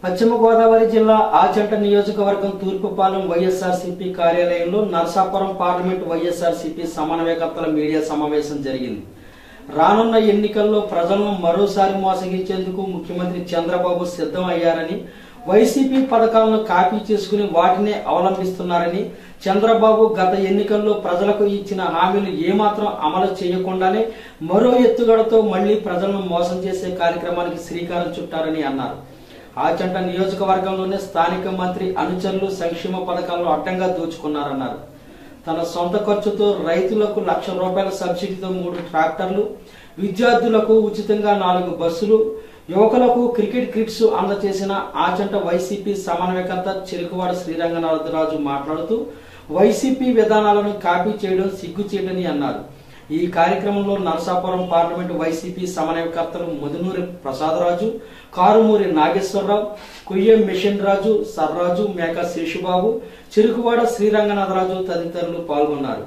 పశ్చిమ గోదావరి జిల్లా ఆచంట నియోజకవర్గం తూర్పుపాలెం వైఎస్ఆర్సీపీ కార్యాలయంలో నరసాపురం పార్లమెంట్ వైఎస్ఆర్సీపీ సమన్వయకర్తల మీడియా సమావేశం జరిగింది రానున్న ఎన్నికల్లో ప్రజలను మరోసారి మోసగించేందుకు ముఖ్యమంత్రి చంద్రబాబు సిద్ధం అయ్యారని వైసీపీ పథకాలను కాపీ చేసుకుని వాటినే అవలంబిస్తున్నారని చంద్రబాబు గత ఎన్నికల్లో ప్రజలకు ఇచ్చిన హామీలు ఏమాత్రం అమలు చేయకుండానే మరో ఎత్తుగడతో మళ్లీ ప్రజలను మోసం చేసే కార్యక్రమానికి శ్రీకారం చుట్టారని అన్నారు ఆచంట నియోజకవర్గంలోనే స్థానిక మంత్రి అనుచరులు సంక్షేమ పథకాలను అడ్డంగా దోచుకున్నారన్నారు తన సొంత ఖర్చుతో రైతులకు లక్ష రూపాయల సబ్సిడీతో మూడు ట్రాక్టర్లు విద్యార్థులకు ఉచితంగా నాలుగు బస్సులు యువకులకు క్రికెట్ కిట్స్ అందజేసిన ఆచంట వైసీపీ సమన్వయకర్త చెరుకువాడ శ్రీరంగనాథరాజు మాట్లాడుతూ వైసీపీ విధానాలను కాపీ చేయడం సిగ్గుచేటని అన్నారు ఈ కార్యక్రమంలో నరసాపురం పార్లమెంటు వైసీపీ సమన్వయకర్తలు ముదునూరి ప్రసాదరాజు కారుమూరి నాగేశ్వరరావు కొయ్యం మిషన్ రాజు సర్రాజు మేక శేషుబాబు చెరుకువాడ శ్రీరంగనాథరాజు తదితరులు పాల్గొన్నారు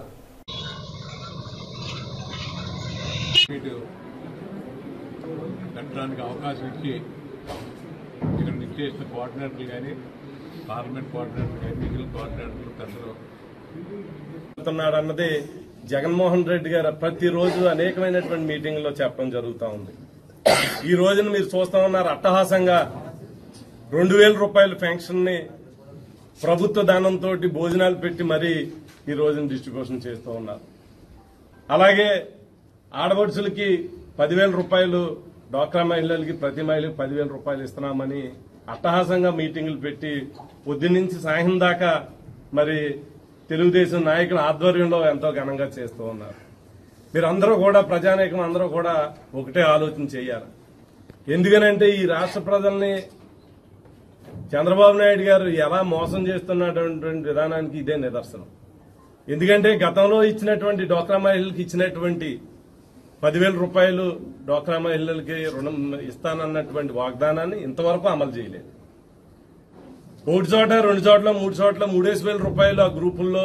మీటు పెట్టడానికి అవకాశం ఇచ్చి ఇక్కడ నిశ్చయిస్తున్న కోఆర్డినేటర్లు కానీ పార్లమెంట్ కోఆర్డినేటర్లు కానీ మిగిలిన కోఆర్డినేటర్లు పెద్దలు వెళ్తున్నాడు అన్నది జగన్మోహన్ రెడ్డి గారు ప్రతిరోజు అనేకమైనటువంటి మీటింగ్లో చెప్పడం జరుగుతూ ఉంది ఈ రోజున మీరు చూస్తా ఉన్నారు అట్టహాసంగా రెండు వేల రూపాయల పెన్షన్ ని ప్రభుత్వ దానంతో భోజనాలు పెట్టి మరీ ఈ రోజున డిస్ట్రిబ్యూషన్ చేస్తూ ఉన్నారు అలాగే ఆడపడుచులకి పదివేల రూపాయలు డ్వాక్రా మహిళలకి ప్రతి మహిళకి పదివేల రూపాయలు ఇస్తున్నామని అట్టహాసంగా మీటింగులు పెట్టి పొద్దున్నుంచి సాయం దాకా మరి తెలుగుదేశం నాయకుల ఆధ్వర్యంలో ఎంతో ఘనంగా చేస్తూ ఉన్నారు మీరందరూ కూడా ప్రజానీకం అందరూ కూడా ఒకటే ఆలోచన చేయాలి ఎందుకనంటే ఈ రాష్ట్ర ప్రజల్ని చంద్రబాబు నాయుడు గారు ఎలా మోసం చేస్తున్నటువంటి విధానానికి ఇదే నిదర్శనం ఎందుకంటే గతంలో ఇచ్చినటువంటి డోక్రా మహిళలకు ఇచ్చినటువంటి పదివేల రూపాయలు డోక్రా మహిళలకి రుణం ఇస్తానన్నటువంటి వాగ్దానాన్ని ఇంతవరకు అమలు చేయలేదు ఒకటి చోట రెండు చోట్ల మూడు చోట్ల మూడేసి వేల రూపాయలు ఆ గ్రూపుల్లో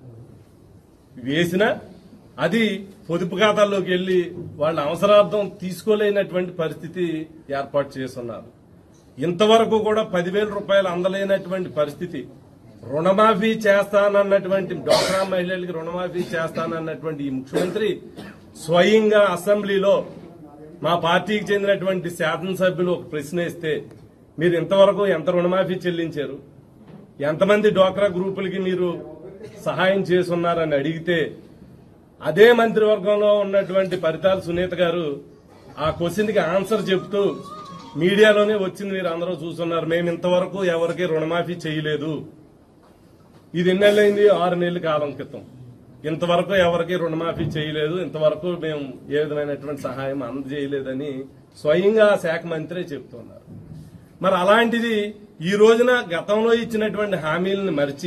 వేసిన అది పొదుపు ఖాతాల్లోకి వెళ్లి వాళ్ళ అవసరార్థం తీసుకోలేనటువంటి పరిస్థితి ఏర్పాటు చేస్తున్నారు ఇంతవరకు కూడా పదివేల రూపాయలు అందలేనటువంటి పరిస్థితి రుణమాఫీ చేస్తానన్నటువంటి డోక్రా మహిళలకి రుణమాఫీ చేస్తానన్నటువంటి ఈ ముఖ్యమంత్రి స్వయంగా అసెంబ్లీలో మా పార్టీకి చెందినటువంటి శాసనసభ్యులు ఒక ప్రశ్న ఇస్తే మీరు ఇంతవరకు ఎంత రుణమాఫీ చెల్లించారు ఎంతమంది డోక్రా గ్రూపులకి మీరు సహాయం చేసున్నారని అడిగితే అదే మంత్రివర్గంలో ఉన్నటువంటి పరితాల సునీత గారు ఆ క్వశ్చన్ కి ఆన్సర్ చెప్తూ మీడియాలోనే వచ్చింది మీరు అందరూ చూస్తున్నారు మేము ఇంతవరకు ఎవరికి రుణమాఫీ చేయలేదు ఇది ఎన్నెళ్ళైంది ఆరు నెలల కాలం క్రితం ఇంతవరకు ఎవరికి రుణమాఫీ చేయలేదు ఇంతవరకు మేము ఏ విధమైనటువంటి సహాయం అందజేయలేదని స్వయంగా ఆ శాఖ మంత్రే చెప్తున్నారు మరి అలాంటిది ఈ రోజున గతంలో ఇచ్చినటువంటి హామీలను మరిచి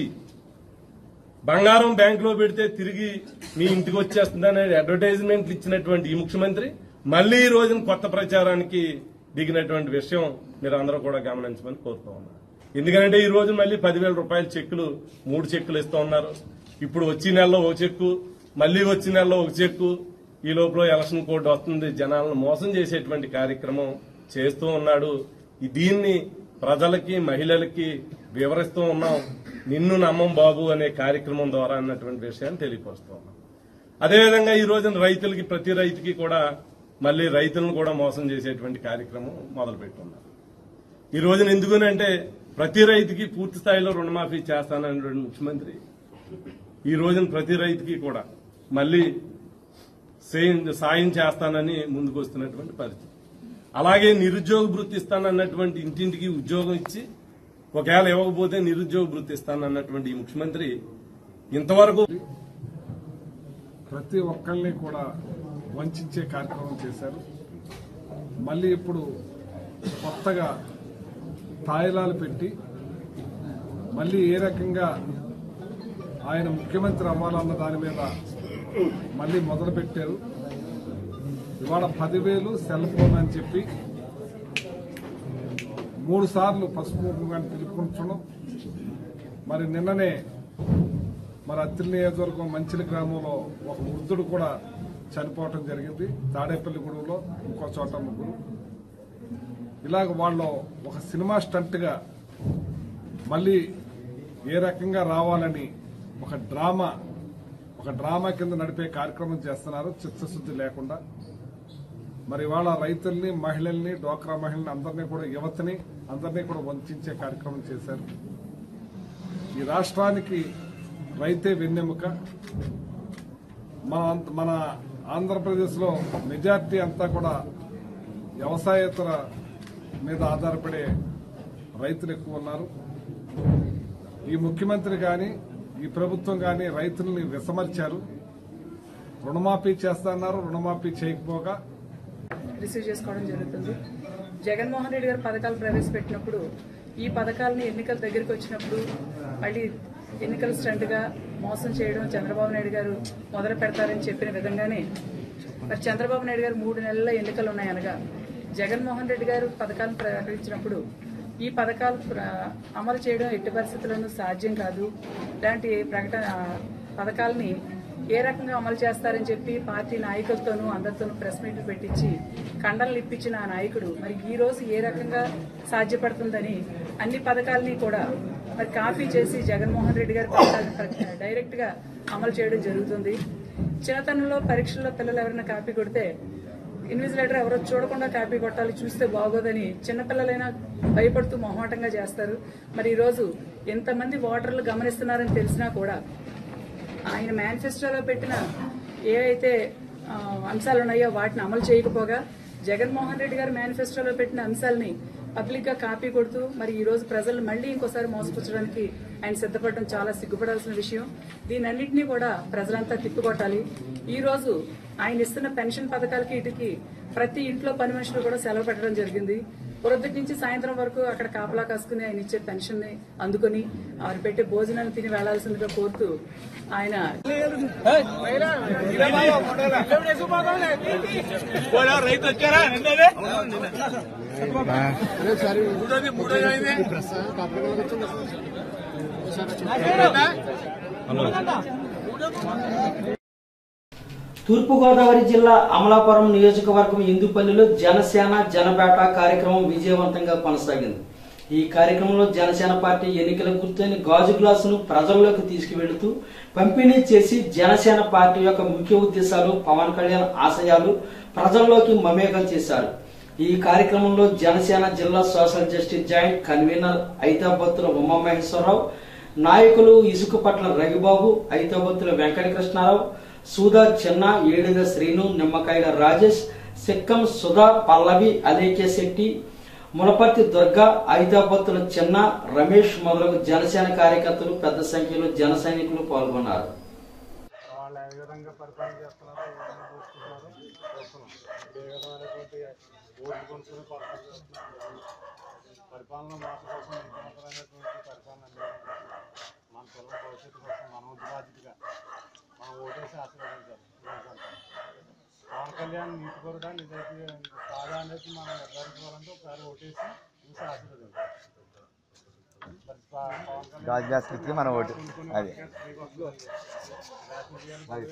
బంగారం బ్యాంకులో పెడితే తిరిగి మీ ఇంటికి వచ్చేస్తుందనే అడ్వర్టైజ్మెంట్లు ఇచ్చినటువంటి ఈ ముఖ్యమంత్రి మళ్లీ ఈ రోజున కొత్త ప్రచారానికి దిగినటువంటి విషయం మీరు అందరూ కూడా గమనించమని కోరుతూ ఉన్నారు ఎందుకంటే ఈ రోజు మళ్ళీ పదివేల రూపాయల చెక్కులు మూడు చెక్కులు ఇస్తూ ఉన్నారు ఇప్పుడు వచ్చే నెలలో ఒక చెక్కు మళ్ళీ వచ్చే నెలలో ఒక చెక్కు ఈ లోపల ఎలక్షన్ కోడ్ వస్తుంది జనాలను మోసం చేసేటువంటి కార్యక్రమం చేస్తూ ఉన్నాడు ఈ దీన్ని ప్రజలకి మహిళలకి వివరిస్తూ ఉన్నాం నిన్ను నమ్మం బాబు అనే కార్యక్రమం ద్వారా అన్నటువంటి విషయాన్ని తెలియపరుస్తూ ఉన్నాం అదేవిధంగా ఈ రోజున రైతులకి ప్రతి రైతుకి కూడా మళ్ళీ రైతులను కూడా మోసం చేసేటువంటి కార్యక్రమం మొదలు పెట్టున్నారు ఈ రోజున ఎందుకునంటే ప్రతి రైతుకి పూర్తి స్థాయిలో రుణమాఫీ చేస్తానన్నటువంటి ముఖ్యమంత్రి ఈ రోజున ప్రతి రైతుకి కూడా మళ్ళీ సేయం- సాయం చేస్తానని ముందుకు వస్తున్నటువంటి పరిస్థితి అలాగే నిరుద్యోగ వృత్తి ఇస్తానన్నటువంటి ఇంటింటికి ఉద్యోగం ఇచ్చి ఒకవేళ ఇవ్వకపోతే నిరుద్యోగ వృత్తి ఇస్తానన్నటువంటి ఈ ముఖ్యమంత్రి ఇంతవరకు ప్రతి ఒక్కరిని కూడా వంచే కార్యక్రమం చేశారు మళ్ళీ ఇప్పుడు కొత్తగా తాయిలాలు పెట్టి మళ్ళీ ఏ రకంగా ఆయన ముఖ్యమంత్రి అవ్వాలన్న దాని మీద మళ్ళీ మొదలు పెట్టారు ఇవాళ పదివేలు సెల్ ఫోన్ అని చెప్పి మూడు సార్లు పసుపు కుంకుమ పిలుపుకుంటున్నాం మరి నిన్ననే మరి అత్తిలి నియోజకవర్గం మంచిలి గ్రామంలో ఒక వృద్ధుడు కూడా చనిపోవటం జరిగింది తాడేపల్లి గూడెంలో ఇంకో చోట ముగ్గురు ఇలాగ వాళ్ళు ఒక సినిమా స్టంట్గా మళ్ళీ ఏ రకంగా రావాలని ఒక డ్రామా ఒక డ్రామా కింద నడిపే కార్యక్రమం చేస్తున్నారు చిత్తశుద్ధి లేకుండా మరి ఇవాళ రైతుల్ని మహిళల్ని డ్వాక్రా మహిళల్ని అందరినీ కూడా యువతని అందరినీ కూడా వంచే కార్యక్రమం చేశారు ఈ రాష్ట్రానికి రైతే వెన్నెముక మన మన ఆంధ్రప్రదేశ్లో మెజార్టీ అంతా కూడా వ్యవసాయేతర మీద ఆధారపడే రైతులు ఎక్కువ ఉన్నారు ఈ ముఖ్యమంత్రి కానీ ఈ ప్రభుత్వం కానీ రైతుల్ని విసమర్చారు రుణమాఫీ చేస్తున్నారు రుణమాఫీ చేయకపోగా రిసీవ్ చేసుకోవడం జరుగుతుంది జగన్మోహన్ రెడ్డి గారు పథకాలు ప్రవేశపెట్టినప్పుడు ఈ పథకాలని ఎన్నికల దగ్గరికి వచ్చినప్పుడు మళ్ళీ ఎన్నికల స్టంట్గా మోసం చేయడం చంద్రబాబు నాయుడు గారు మొదలు పెడతారని చెప్పిన విధంగానే మరి చంద్రబాబు నాయుడు గారు మూడు నెలల ఎన్నికలు ఉన్నాయనగా జగన్మోహన్ రెడ్డి గారు పథకాలను ప్రకటించినప్పుడు ఈ పథకాలు ప్ర- అమలు చేయడం ఎట్టి పరిస్థితుల్లోనూ సాధ్యం కాదు ఇలాంటి ప్రకటన పథకాలని ఏ రకంగా అమలు చేస్తారని చెప్పి పార్టీ నాయకులతోనూ అందరితోనూ ప్రెస్ మీట్లు పెట్టించి కండలు ఇప్పించిన ఆ నాయకుడు మరి ఈ రోజు ఏ రకంగా సాధ్యపడుతుందని అన్ని పథకాలని కూడా మరి కాపీ చేసి జగన్మోహన్ రెడ్డి గారి పథకాలు డైరెక్ట్ గా అమలు చేయడం జరుగుతుంది చిన్నతనంలో పరీక్షల్లో పిల్లలు ఎవరైనా కాపీ కొడితే ఇన్విజిలేటర్ ఎవరో చూడకుండా కాపీ కొట్టాలి చూస్తే బాగోదని చిన్నపిల్లలైనా భయపడుతూ మొహమాటంగా చేస్తారు మరి ఈరోజు ఎంతమంది ఓటర్లు గమనిస్తున్నారని తెలిసినా కూడా ఆయన మేనిఫెస్టోలో పెట్టిన ఏ అయితే ఆ, అంశాలు ఉన్నాయో వాటిని అమలు చేయకపోగా జగన్మోహన్ రెడ్డి గారు మేనిఫెస్టోలో పెట్టిన అంశాలని పబ్లిక్ గా కాపీ కొడుతూ మరి ఈ రోజు ప్రజలు మళ్ళీ ఇంకోసారి మోసపుచ్చడానికి ఆయన సిద్ధపడడం చాలా సిగ్గుపడాల్సిన విషయం దీనన్నింటినీ కూడా ప్రజలంతా తిప్పికొట్టాలి ఈ రోజు ఆయన ఇస్తున్న పెన్షన్ పథకాలకి ఇటుకి ప్రతి ఇంట్లో పని మనుషులు కూడా సెలవు పెట్టడం జరిగింది పొద్దుటి నుంచి సాయంత్రం వరకు అక్కడ కాపలా కాసుకుని ఆయన ఇచ్చే పెన్షన్ ని అందుకుని వారు పెట్టే భోజనాన్ని తిని వెళ్లాల్సిందిగా కోరుతూ ఆయన రైతు వచ్చారా నిన్ననే తూర్పుగోదావరి జిల్లా అమలాపురం నియోజకవర్గం ఇందుపల్లిలో జనసేన జనబేట కార్యక్రమం విజయవంతంగా కొనసాగింది ఈ కార్యక్రమంలో జనసేన పార్టీ ఎన్నికల గుర్తైన గాజు గ్లాసును ప్రజల్లోకి తీసుకువెళుతూ పంపిణీ చేసి జనసేన పార్టీ యొక్క ముఖ్య ఉద్దేశాలు పవన్ కళ్యాణ్ ఆశయాలు ప్రజల్లోకి మమేకం చేశారు ఈ కార్యక్రమంలో జనసేన జిల్లా social justice joint convener Aithabathula Umamaheswararao నాయకులు ఇసుకపట్ల రవిబాబు ఐతాబత్తుల వెంకటకృష్ణారావు సూదా చిన్న ఏడుగ శ్రీను నిమ్మకాయల రాజేష్ సిక్కం సుధా పల్లవి అలేఖ్య శెట్టి ములపర్తి దుర్గా ఐతాబత్తుల చిన్న రమేష్ మొదలగు జనసేన కార్యకర్తలు పెద్ద సంఖ్యలో జన సైనికులు పాల్గొన్నారు వాళ్ళు ఏ విధంగా పరిపాలన చేస్తున్నారో ఏ విధంగా చూసుకుంటున్నారో చూస్తున్నాం ఏ విధమైనటువంటి ఓట్లు కొనుక్కుని పరిపాలన చేస్తున్నారు పరిపాలన మాట కోసం ముఖ్యమంత్రైనటువంటి పరిపాలన అందించాలి. మన పిల్లల భవిష్యత్తు కోసం మన వంతు బాధ్యతగా మనం ఓటేసి ఆశీర్వదించాలి పవన్ కళ్యాణ్ నీతి కొరడా నిజాయితీ కాదా అనేది మనం నిర్ధారించుకోవాలంటే ఒకసారి ఓటేసి చూసి ఆశీర్వదించాలి మరి ప- పవన్ కళ్యాణ్ గాజు గ్లాస్ కిటికీ మన ఓటు అది అది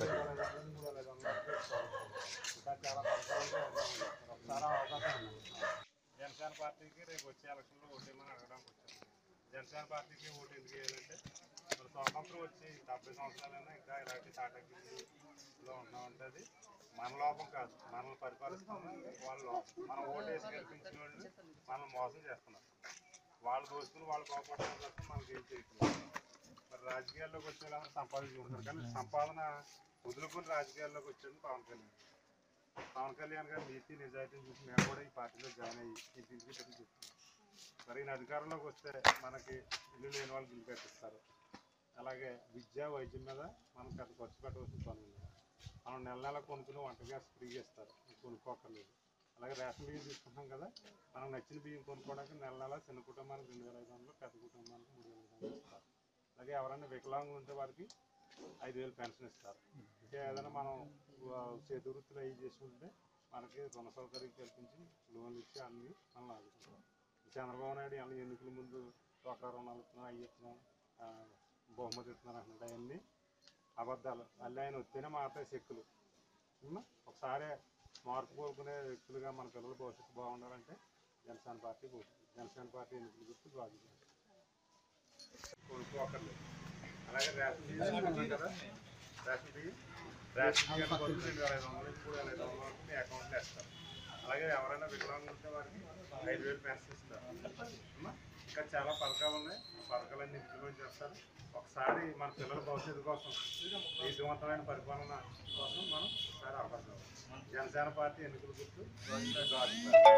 జనసేన పార్టీకి రేపు వచ్చే ఎలక్షన్లో ఓటేమని అడగడానికి వచ్చాను జనసేన పార్టీకి ఓటు ఎందుకు వేయాలంటే మరి స్వాతంత్రం వచ్చి డెబ్బై సంవత్సరాలైనా ఇంకా ఇలాంటి తాటగిలో ఉన్నామంటే అది మన లోపం కాదు మనల్ని పరిపాలిస్తున్న వాళ్ళ లోపం మనం ఓటేసి గెలిపించిన వాళ్ళు మనల్ని మోసం చేస్తున్నారు వాళ్ళు దోచుకుని వాళ్ళు కోపడడం తప్ప మనకి ఏం చేయట్లేదు మరి రాజకీయాల్లోకి వచ్చే వాళ్ళని సంపాదించుకుంటున్నారు కానీ సంపాదన వదులుకుని రాజకీయాల్లోకి వచ్చేది పవన్ కళ్యాణ్ పవన్ కళ్యాణ్ గారు నీతి నిజాయితీని చూసి మేము కూడా ఈ పార్టీలో జాయిన్ అయ్యి ఈ దించి పెట్టి చెప్తున్నాం మరి ఈయన అధికారంలోకి వస్తే మనకి ఇల్లు లేని వాళ్ళు ఇల్లు కట్టిస్తారు అలాగే విద్య వైద్యం మీద మనం పెద్ద ఖర్చు పెట్టవలసిన పని ఉంది మనం నెల నెల కొనుక్కుని వంట గ్యాస్ ఫ్రీగా ఇస్తారు కొనుక్కోకర్లేదు అలాగే రేషన్ బియ్యం తీసుకుంటాం కదా మనం నచ్చిన బియ్యం కొనుక్కోవడానికి నెల నెల చిన్న కుటుంబానికి రెండు వేల ఐదు వందలు పెద్ద కుటుంబానికి మూడు వేల ఐదు వందలు ఇస్తారు అలాగే ఎవరైనా వికలాంగులు ఉంటే వారికి ఐదు వేలు పెన్షన్ ఇస్తారు ఇంకా ఏదైనా మనం ఆ, చేతి వృత్తులు అవి చేసుకుంటే మనకి రుణ సౌకర్యం కల్పించి లోన్లు ఇచ్చి అన్ని మనం ఆదుకుంటాం చంద్రబాబు నాయుడు అన్ని ఎన్నికల ముందు ఒక రుణాలు ఇస్తున్నాం అవి ఇస్తున్నాం ఆ, బహుమతి ఇస్తున్నారు అంటున్నాడు అవన్నీ అబద్ధాలు మళ్ళీ ఆయన వస్తేనే మాట్లాడే శక్తులు ఉమ్మా? ఒకసారి మార్పు కోరుకునే వ్యక్తులుగా మన పిల్లల భవిష్యత్తు బాగుండాలంటే Janasena party vote Janasena party ఎన్నికల గుర్తు గాజు కొనుక్కోకర్లేదు అలాగే రేషన్ బియ్యం తీసుకున్నాం కదా రేషన్ బియ్యం రేషన్ బియ్యం కొరకు రెండు వేల ఐదు వందలు మూడు వేల ఐదు వందల వరకు మీ అకౌంట్లో వేస్తారు అలాగే ఎవరైనా వికలాంగులు ఉంటే వారికి ఐదు వేలు పెన్షన్ ఇస్తారు అమ్మా, ఇంకా చాలా పథకాలు ఉన్నాయి ఆ పథకాలన్నీ ఇంప్లిమెంట్ చేస్తారు ఒకసారి మన పిల్లల భవిష్యత్తు కోసం నీతివంతమైన పరిపాలన కోసం మనం ఒకసారి అవకాశం ఇవ్వాలి. జనసేన పార్టీ ఎన్నికల గుర్తు గాజు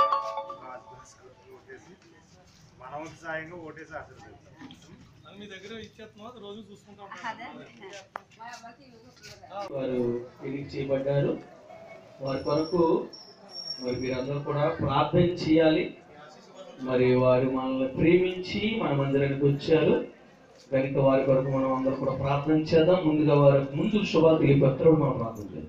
ఓటేసి మన వంతు సాయంగా ఓటేసి ఆశీర్వదించాం మీ దగ్గర ఇచ్చేస్తున్నాం రోజు చూసుకుంటాం వారు ఎన్నిక చేయబడ్డారు వారి కొరకు మరి మీరందరూ కూడా ప్రార్థన చేయాలి మరి వారు మనల్ని ప్రేమించి మన మందిరానికి వచ్చారు కనుక వారి కొరకు మనం అందరూ కూడా ప్రార్థన చేద్దాం ముందుగా వారి ముందు శుభాలు తెలియపత్రం మనం ప్రార్థన చేద్దాం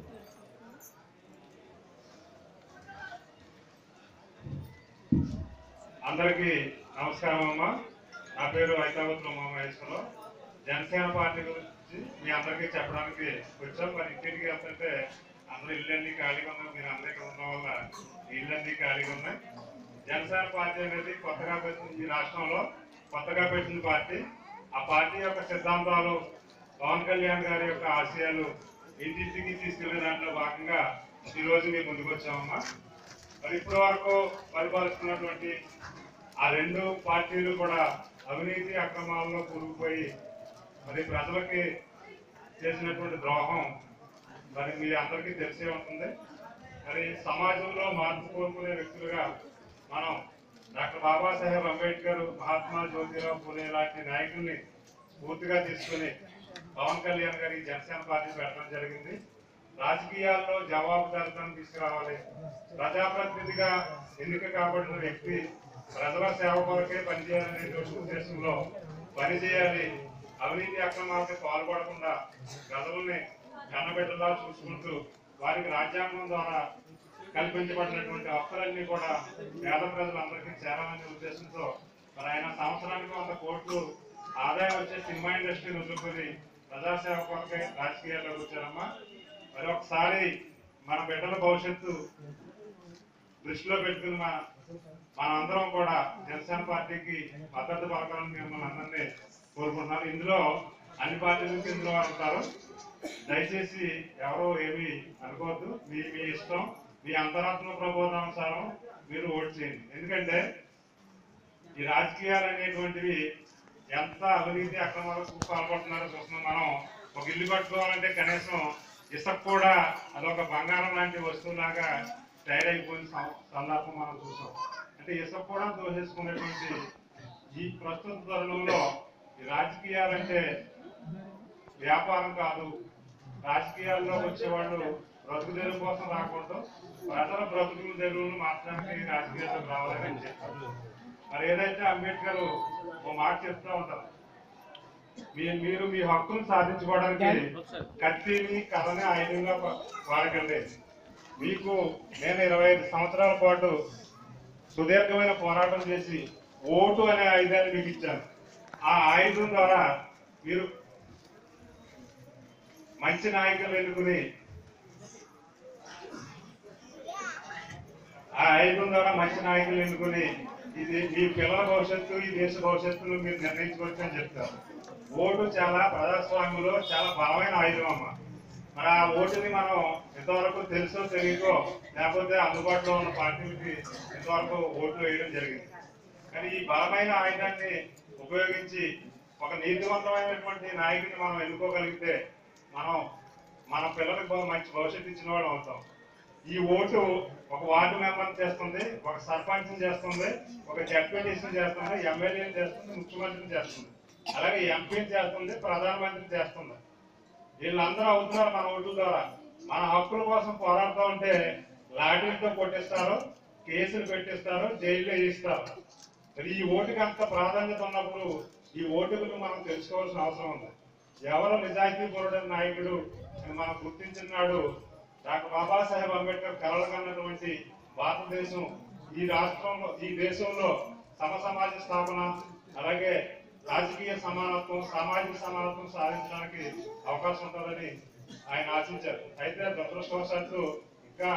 అందరికీ నమస్కారం అమ్మా నా పేరు హైదరాబాద్ మహేశ్వరరావు జనసేన పార్టీ గురించి మీ అందరికీ చెప్పడానికి వచ్చాం మరి ఇంటికి వెళ్తుంటే అందరూ ఇళ్ళన్నీ ఖాళీగా ఉన్నాయి మీరు అందరూ ఇక్కడ ఉండడం వల్ల ఇళ్ళన్నీ ఖాళీగా ఉన్నాయి జనసేన పార్టీ అనేది కొత్తగా పెట్టిన ఈ రాష్ట్రంలో కొత్తగా పెట్టిన పార్టీ ఆ పార్టీ యొక్క సిద్ధాంతాలు పవన్ కళ్యాణ్ గారి యొక్క ఆశయాలు ఇంటింటికి తీసుకెళ్లే దాంట్లో భాగంగా ఈ రోజు మేము ముందుకు వచ్చామమ్మా మరి ఇప్పటి వరకు పరిపాలిస్తున్నటువంటి ఆ రెండు పార్టీలు కూడా అవినీతి అక్రమాల్లో కూరుకుపోయి మరి ప్రజలకి చేసినటువంటి ద్రోహం మరి మీ అందరికీ తెలిసే ఉంటుంది మరి సమాజంలో మార్పు కోరుకునే వ్యక్తులుగా మనం డాక్టర్ బాబాసాహెబ్ అంబేద్కర్ మహాత్మా జ్యోతిరావు పూలే లాంటి నాయకుల్ని పూర్తిగా తీసుకుని పవన్ కళ్యాణ్ గారి జనసేన పార్టీ పెట్టడం జరిగింది రాజకీయాల్లో జవాబుదారితనం తీసుకురావాలి ప్రజాప్రతినిధిగా ఎన్నిక కాబడిన వ్యక్తి ప్రజల సేవ కొరకే పనిచేయాలనే ఉద్దేశంలో పనిచేయాలి అవినీతి అక్రమాలకు పాల్పడకుండా ప్రజల్ని కన్నబిడ్డలా చూసుకుంటూ వారికి రాజ్యాంగం ద్వారా కల్పించబడినటువంటి హక్కులన్నీ కూడా పేద ప్రజలందరికీ చేరాలనే ఉద్దేశంతో మరి ఆయన సంవత్సరానికి వంద కోట్లు ఆదాయం వచ్చే సినిమా ఇండస్ట్రీని వదులుకొని ప్రజాసేవ కొరకే రాజకీయాల్లో వచ్చారమ్మా మరి ఒకసారి మన బిడ్డల భవిష్యత్తు దృష్టిలో పెట్టుకుని మన మనందరం కూడా జనసేన పార్టీకి మద్దతు పలకాలని మిమ్మల్ని అందరినీ కోరుకుంటున్నాను ఇందులో అన్ని పార్టీల నుంచి ఇందులో వారు ఉంటారు దయచేసి ఎవరో ఏమి అనుకోవద్దు మీ మీ ఇష్టం మీ అంతరాత్మ ప్రబోధానుసారం మీరు ఓటు చేయండి ఎందుకంటే ఈ రాజకీయాలు అనేటువంటివి ఎంత అవినీతి అక్రమాలకు పాల్పడుతున్నారో చూస్తున్నాం మనం ఒక ఇల్లు కట్టుకోవాలంటే కనీసం ఇసుక కూడా అదొక బంగారం లాంటి వస్తువులాగా తయారైపోయిన సం- సందర్భం మనం చూసాం అంటే ఇసుక కూడా దోషేసుకునేటువంటి ఈ ప్రస్తుత తరుణంలో ఈ రాజకీయాలంటే వ్యాపారం కాదు రాజకీయాల్లో వచ్చేవాళ్ళు బ్రతుకు తెరువు కోసం రాకూడదు ప్రజల బ్రతుకుల తెరువును మార్చడానికి రాజకీయాల్లోకి రావాలని చెప్పారు మరి ఏదైతే అంబేద్కర్ ఓ మాట చెప్తా ఉంటారు మీ- మీరు మీ హక్కును సాధించుకోవడానికి కత్తిని కథని ఆయుధంగా ప- వాడకండి మీకు నేను ఇరవై ఐదు సంవత్సరాల పాటు సుదీర్ఘమైన పోరాటం చేసి ఓటు అనే ఆయుధాన్ని మీకు ఇచ్చాను ఆ ఆయుధం ద్వారా మీరు మంచి నాయకులు ఎన్నుకుని ఆ ఆయుధం ద్వారా మంచి నాయకులు ఎన్నుకుని ఇది మీ పిల్లల భవిష్యత్తు ఈ దేశ భవిష్యత్తును మీరు నిర్ణయించుకోవచ్చు అని చెప్తారు ఓటు చాలా ప్రజాస్వామ్యంలో చాలా బలమైన ఆయుధం అమ్మ మరి ఆ ఓటుని మనం ఇంతవరకు తెలుసో తెలియకో లేకపోతే అందుబాటులో ఉన్న పార్టీలకి ఇంతవరకు ఓట్లు వేయడం జరిగింది కానీ ఈ బలమైన ఆయుధాన్ని ఉపయోగించి ఒక నీతివంతమైనటువంటి నాయకుడిని మనం ఎన్నుకోగలిగితే మనం మన పిల్లలకు బహు మంచి భవిష్యత్తు ఇచ్చిన వాళ్ళు అవుతాం ఈ ఓటు ఒక వార్డు మెంబర్ చేస్తుంది ఒక సర్పంచ్ చేస్తుంది ఒక జడ్పీటీసీ చేస్తుంది ఎమ్మెల్యేని చేస్తుంది ముఖ్యమంత్రిని చేస్తుంది అలాగే ఎంపీని చేస్తుంది ప్రధానమంత్రిని చేస్తుంది వీళ్ళందరూ అవుతున్నారు మన ఓట్ల ద్వారా మన హక్కుల కోసం పోరాడుతూ ఉంటే లాఠీలతో కొట్టిస్తారు కేసులు పెట్టిస్తారు జైల్లో వేయిస్తారు మరి ఈ ఓటుకి అంత ప్రాధాన్యత ఉన్నప్పుడు ఈ ఓటుకు మనం తెలుసుకోవాల్సిన అవసరం ఉంది ఎవరు నిజాయితీ పరుడైన నాయకుడు అని మనం గుర్తించిన నాడు డాక్టర్ బాబాసాహెబ్ అంబేద్కర్ కలలు కన్నటువంటి భారతదేశం ఈ రాష్ట్రంలో ఈ దేశంలో సమ సమాజ స్థాపన అలాగే రాజకీయ సమానత్వం సామాజిక సమానత్వం సాధించడానికి అవకాశం ఉంటుందని ఆయన ఆశించారు అయితే దురదృష్టవశాత్తు ఇంకా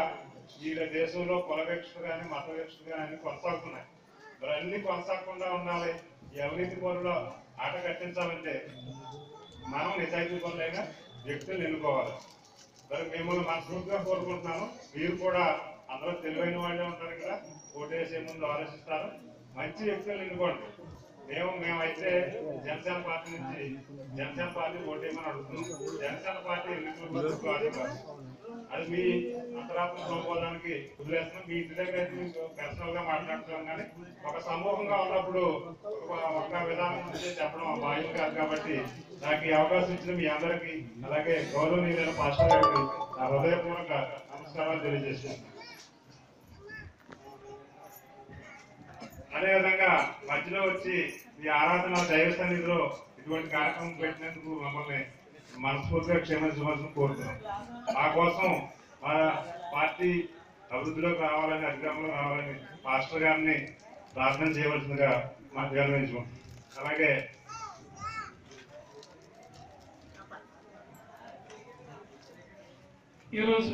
ఈ దేశంలో కుల వివక్షలు కానీ మత వివక్షలు కానీ కొనసాగుతున్నాయి మరి అన్ని కొనసాగకుండా ఉండాలి ఈ అవినీతి పనులు ఆట కట్టించాలంటే మనం నిజాయితీ పనులైన వ్యక్తులు ఎన్నుకోవాలి మరి మిమ్మల్ని మనస్ఫూర్తిగా కోరుకుంటున్నాను మీరు కూడా అందరూ తెలివైన వాళ్ళే ఉంటారు కదా ఓటేసే ముందు ఆలోచిస్తారు మంచి వ్యక్తులు ఎన్నుకోండి మేము మేమైతే జనసేన పార్టీ నుంచి జనసేన పార్టీ ఓటేయమని అడుగుతున్నాం జనసేన పార్టీ ఎన్నికల పద్ధతి కాదు కాదు. అది మీ అంతరాత్మ సంబోధానికి వదిలేస్తున్నాం మీ ఇంటి దగ్గర అయితే మీకు పర్సనల్ గా మాట్లాడుతున్నాం కానీ ఒక సమూహంగా ఉన్నప్పుడు ఒక- ఒక విధానం నుంచి చెప్పడం బాధ్యత కాదు కాబట్టి నాకు ఈ అవకాశం ఇచ్చిన మీ అందరికీ అలాగే గౌరవనీయులైన పాస్టర్ గారికి నా హృదయపూర్వక నమస్కారాలు తెలియజేస్తున్నాను అదేవిధంగా మధ్యలో వచ్చి ఈ ఆరాధన దైవ సన్నిధిలో ఇటువంటి కార్యక్రమం పెట్టినందుకు మమ్మల్ని మనస్ఫూర్తిగా క్షమించవలసిన కోరుతున్నాం ఆ కోసం మా పార్టీ అభివృద్ధిలోకి రావాలని అధికారంలో రావాలని పాస్టర్ గారిని ప్రార్థన చేయవలసిందిగా మాకు గమనించాం అలాగే ఈరోజు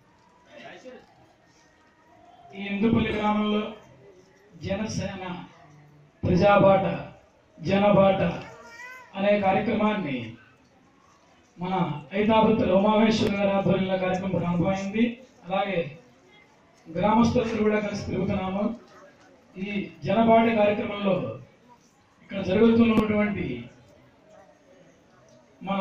ఈ ఇందుపల్లి గ్రామంలో జనసేన ప్రజాబాట జనబాట అనే కార్యక్రమాన్ని మన ఐతాబత్తుల ఉమామేశ్వర గారి ఆధ్వర్యంలో కార్యక్రమం ప్రారంభమైంది అలాగే గ్రామస్తులందరూ కూడా కలిసి తిరుగుతున్నాము ఈ జనబాట కార్యక్రమంలో ఇక్కడ జరుగుతున్నటువంటి మన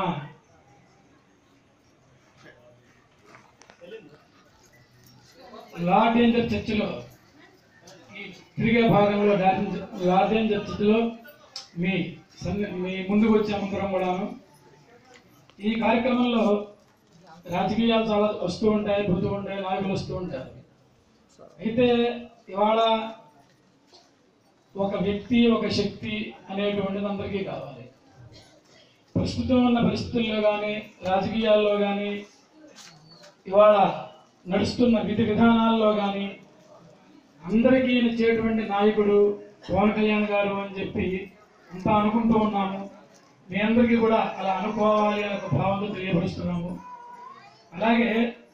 లార్డ్ ఏంజర్ చర్చిలో ఈ తిరిగే భాగంలో లార్డ్ ఏంజర్ చర్చిలో మీ సన్ని మీ ముందుకు వచ్చామందరం కూడాను ఈ కార్యక్రమంలో రాజకీయాలు చాలా వస్తూ ఉంటాయి పోతూ ఉంటాయి నాయకులు వస్తూ ఉంటారు అయితే ఇవాళ ఒక వ్యక్తి ఒక శక్తి అనేటువంటిది అందరికీ కావాలి ప్రస్తుతం ఉన్న పరిస్థితుల్లో కానీ రాజకీయాల్లో కానీ ఇవాళ నడుస్తున్న విధి విధానాల్లో కానీ అందరికీ నచ్చేటువంటి నాయకుడు పవన్ కళ్యాణ్ గారు అని చెప్పి అంతా అనుకుంటూ ఉన్నాము మీ అందరికీ కూడా అలా అనుకోవాలి అనే ఒక భావంతో తెలియపరుస్తున్నాము అలాగే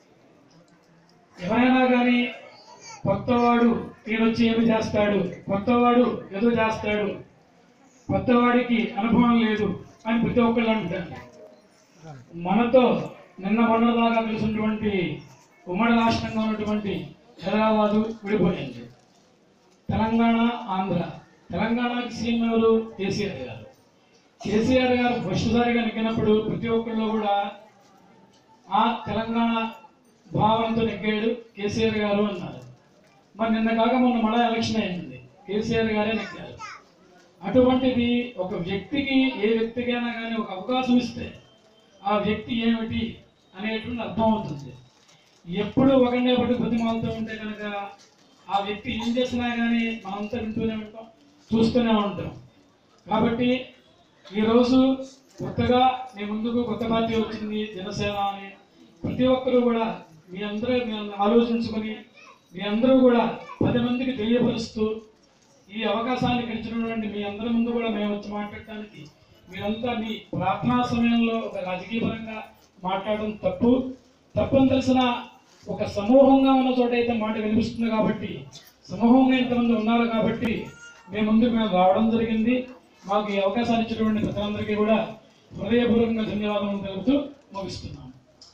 ఎవరైనా కానీ కొత్తవాడు ఈయనొచ్చి ఏమి చేస్తాడు కొత్తవాడు ఏదో చేస్తాడు కొత్తవాడికి అనుభవం లేదు అని ప్రతి ఒక్కళ్ళు అంటారు మనతో నిన్న మొన్నదాకా కలిసినటువంటి ఉమ్మడి రాష్ట్రంగా ఉన్నటువంటి హైదరాబాదు విడిపోయింది తెలంగాణ ఆంధ్ర తెలంగాణకి సీఎం ఎవరు కేసీఆర్ గారు కేసీఆర్ గారు ఫస్ట్ సారిగా నెగ్గినప్పుడు ప్రతి ఒక్కళ్ళు కూడా ఆ తెలంగాణ భావనతో నెగ్గాడు కేసీఆర్ గారు అన్నారు మరి నిన్న కాక మొన్న మళ్ళా ఎలక్షన్ అయింది కేసీఆర్ గారే నెగ్గారు అటువంటిది ఒక వ్యక్తికి ఏ వ్యక్తికైనా కానీ ఒక అవకాశం ఇస్తే ఆ వ్యక్తి ఏమిటి అనేటువంటి అర్థం అవుతుంది ఎప్పుడు ఒకరినే పట్టి బతిమాలతో ఉంటే కనుక ఆ వ్యక్తి ఏం చేసినా కానీ మనంతా వింటూనే ఉంటాం చూస్తూనే ఉంటాం కాబట్టి ఈరోజు కొత్తగా మీ ముందుకు కొత్త పార్టీ వచ్చింది జనసేన అని ప్రతి ఒక్కరూ కూడా మీ అందరూ మీ ఆలోచించుకొని మీ అందరూ కూడా పది మందికి తెలియపరుస్తూ ఈ అవకాశాన్ని గడిచినటువంటి మీ అందరి ముందు కూడా మేము వచ్చి మాట్లాడటానికి మీరంతా మీ ప్రార్థనా సమయంలో ఒక రాజకీయ పరంగా మాట్లాడడం తప్పు తప్పని తెలిసిన ఒక సమూహంగా ఉన్న చోట అయితే మాట వినిపిస్తుంది కాబట్టి సమూహంగా ఇంతమంది ఉన్నారు కాబట్టి మేము ముందుకు మేము రావడం జరిగింది మాకు ఈ అవకాశాన్ని ఇచ్చినటువంటి ప్రజలందరికీ కూడా హృదయపూర్వకంగా ధన్యవాదాలు తెలుపుతూ ముగిస్తున్నాం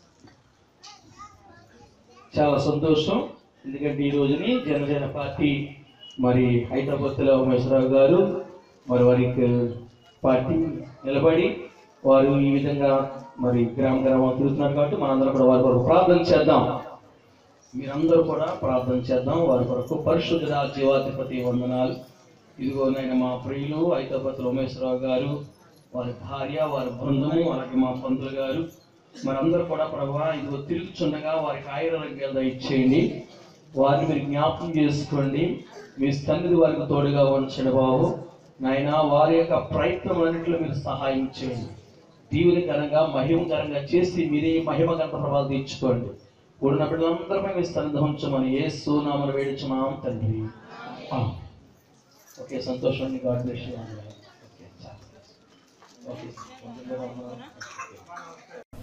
చాలా సంతోషం ఎందుకంటే ఈ రోజుని జనసేన పార్టీ మరి హైదరాబాద్లో ఉమేశ్వరరావు గారు మరి వారికి పార్టీ నిలబడి వారు ఈ విధంగా మరి గ్రామ గ్రామం తిరుగుతున్నారు కాబట్టి మనందరం కూడా వారి కొరకు ప్రార్థన చేద్దాం మీరందరూ కూడా ప్రార్థన చేద్దాం వారి కొరకు పరిశుద్ధ జీవాధిపతి వందనాలు ఇదిగో నేను మా ప్రియులు హైదరాబాద్ ఉమేశ్వరరావు గారు వారి భార్య వారి బృందము అలాగే మా పంతులు గారు మనందరూ కూడా ప్రభా ఇదిగో తిరుగుచుండగా వారికి ఆయుర్వేదాలు ఇచ్చేయండి వారిని మీరు జ్ఞాపకం చేసుకోండి మీ సన్నిధి వారికి తోడుగా ఉంచండి బాబు నాయన వారి యొక్క ప్రయత్నం అన్నింటిలో మీరు సహాయం చేయండి దీవునికరంగా మహిమకరంగా చేసి మీరే మహిమ గంట ప్రభావం తీర్చుకోండి కూడిన బిడ్డలందరిపై మీ సన్నిధి ఉంచమని ఏ సూనామను వేడించున్నాం తండ్రి ఆమేన్. ఓకే సంతోషం అండి గాడ్ బ్లెస్ యూ ఓకే చాలా ఓకే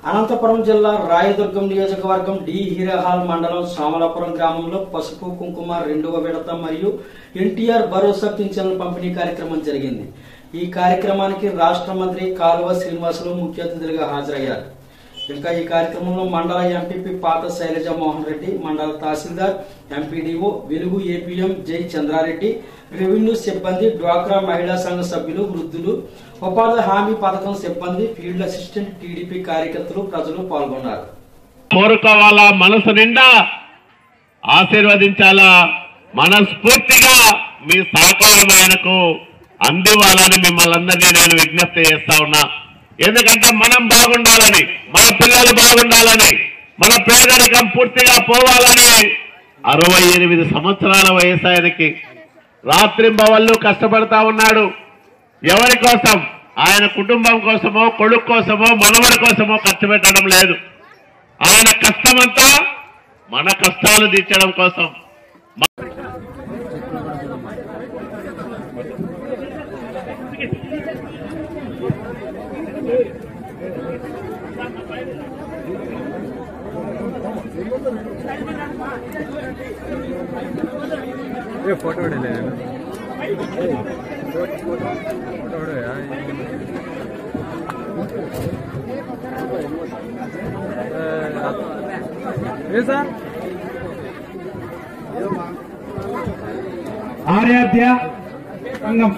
అనంతపురం జిల్లా రాయదుర్గం నియోజకవర్గం డి హీరాహాల్ మండలం సోమలాపురం గ్రామంలో పసుపు కుంకుమ రెండవ విడత మరియు ఎన్టీఆర్ భరోసా పింఛన్ల పంపిణీ కార్యక్రమం జరిగింది ఈ కార్యక్రమానికి రాష్ట్ర మంత్రి కాలువ శ్రీనివాసులు ముఖ్య అతిథులుగా హాజరయ్యారు ఇంకా ఈ కార్యక్రమంలో మండల ఎంపీపీ పాత శైలజ మోహన్ రెడ్డి మండల తహసీల్దార్ ఎంపీడీఓ వెలుగు ఏపీఎం జై చంద్రారెడ్డి రెవెన్యూ సిబ్బంది డ్వాక్రా మహిళా సంఘ సభ్యులు వృద్ధులు ఉపాధి హామీ పథకం సిబ్బంది ఫీల్డ్ అసిస్టెంట్ టీడీపీ కార్యకర్తలు ప్రజలు పాల్గొన్నారు కోరుకోవాలా మనసు నిండా ఆశీర్వదించాలా మనస్ఫూర్తిగా మీ సహకారం ఆయనకు అందివ్వాలని మిమ్మల్ని అందరినీ నేను విజ్ఞప్తి చేస్తా ఉన్నా ఎందుకంటే మనం బాగుండాలని మన పిల్లలు బాగుండాలని మన పేదరికం పూర్తిగా పోవాలని అరవై ఎనిమిది సంవత్సరాల వయసు ఆయనకి రాత్రింబవళ్ళు కష్టపడతా ఉన్నాడు ఎవరి కోసం ఆయన కుటుంబం కోసమో కొడుకు కోసమో మనవడి కోసమో ఖర్చు పెట్టడం లేదు ఆయన కష్టమంతా మన కష్టాలు తీర్చడం కోసం ಫೋಟೋ ಹೊಡಿಲ್ಲ ಫೋಟೋ ಹೊಡೆಯ ఏ సార్ ఆర్యాధ్య సంఘం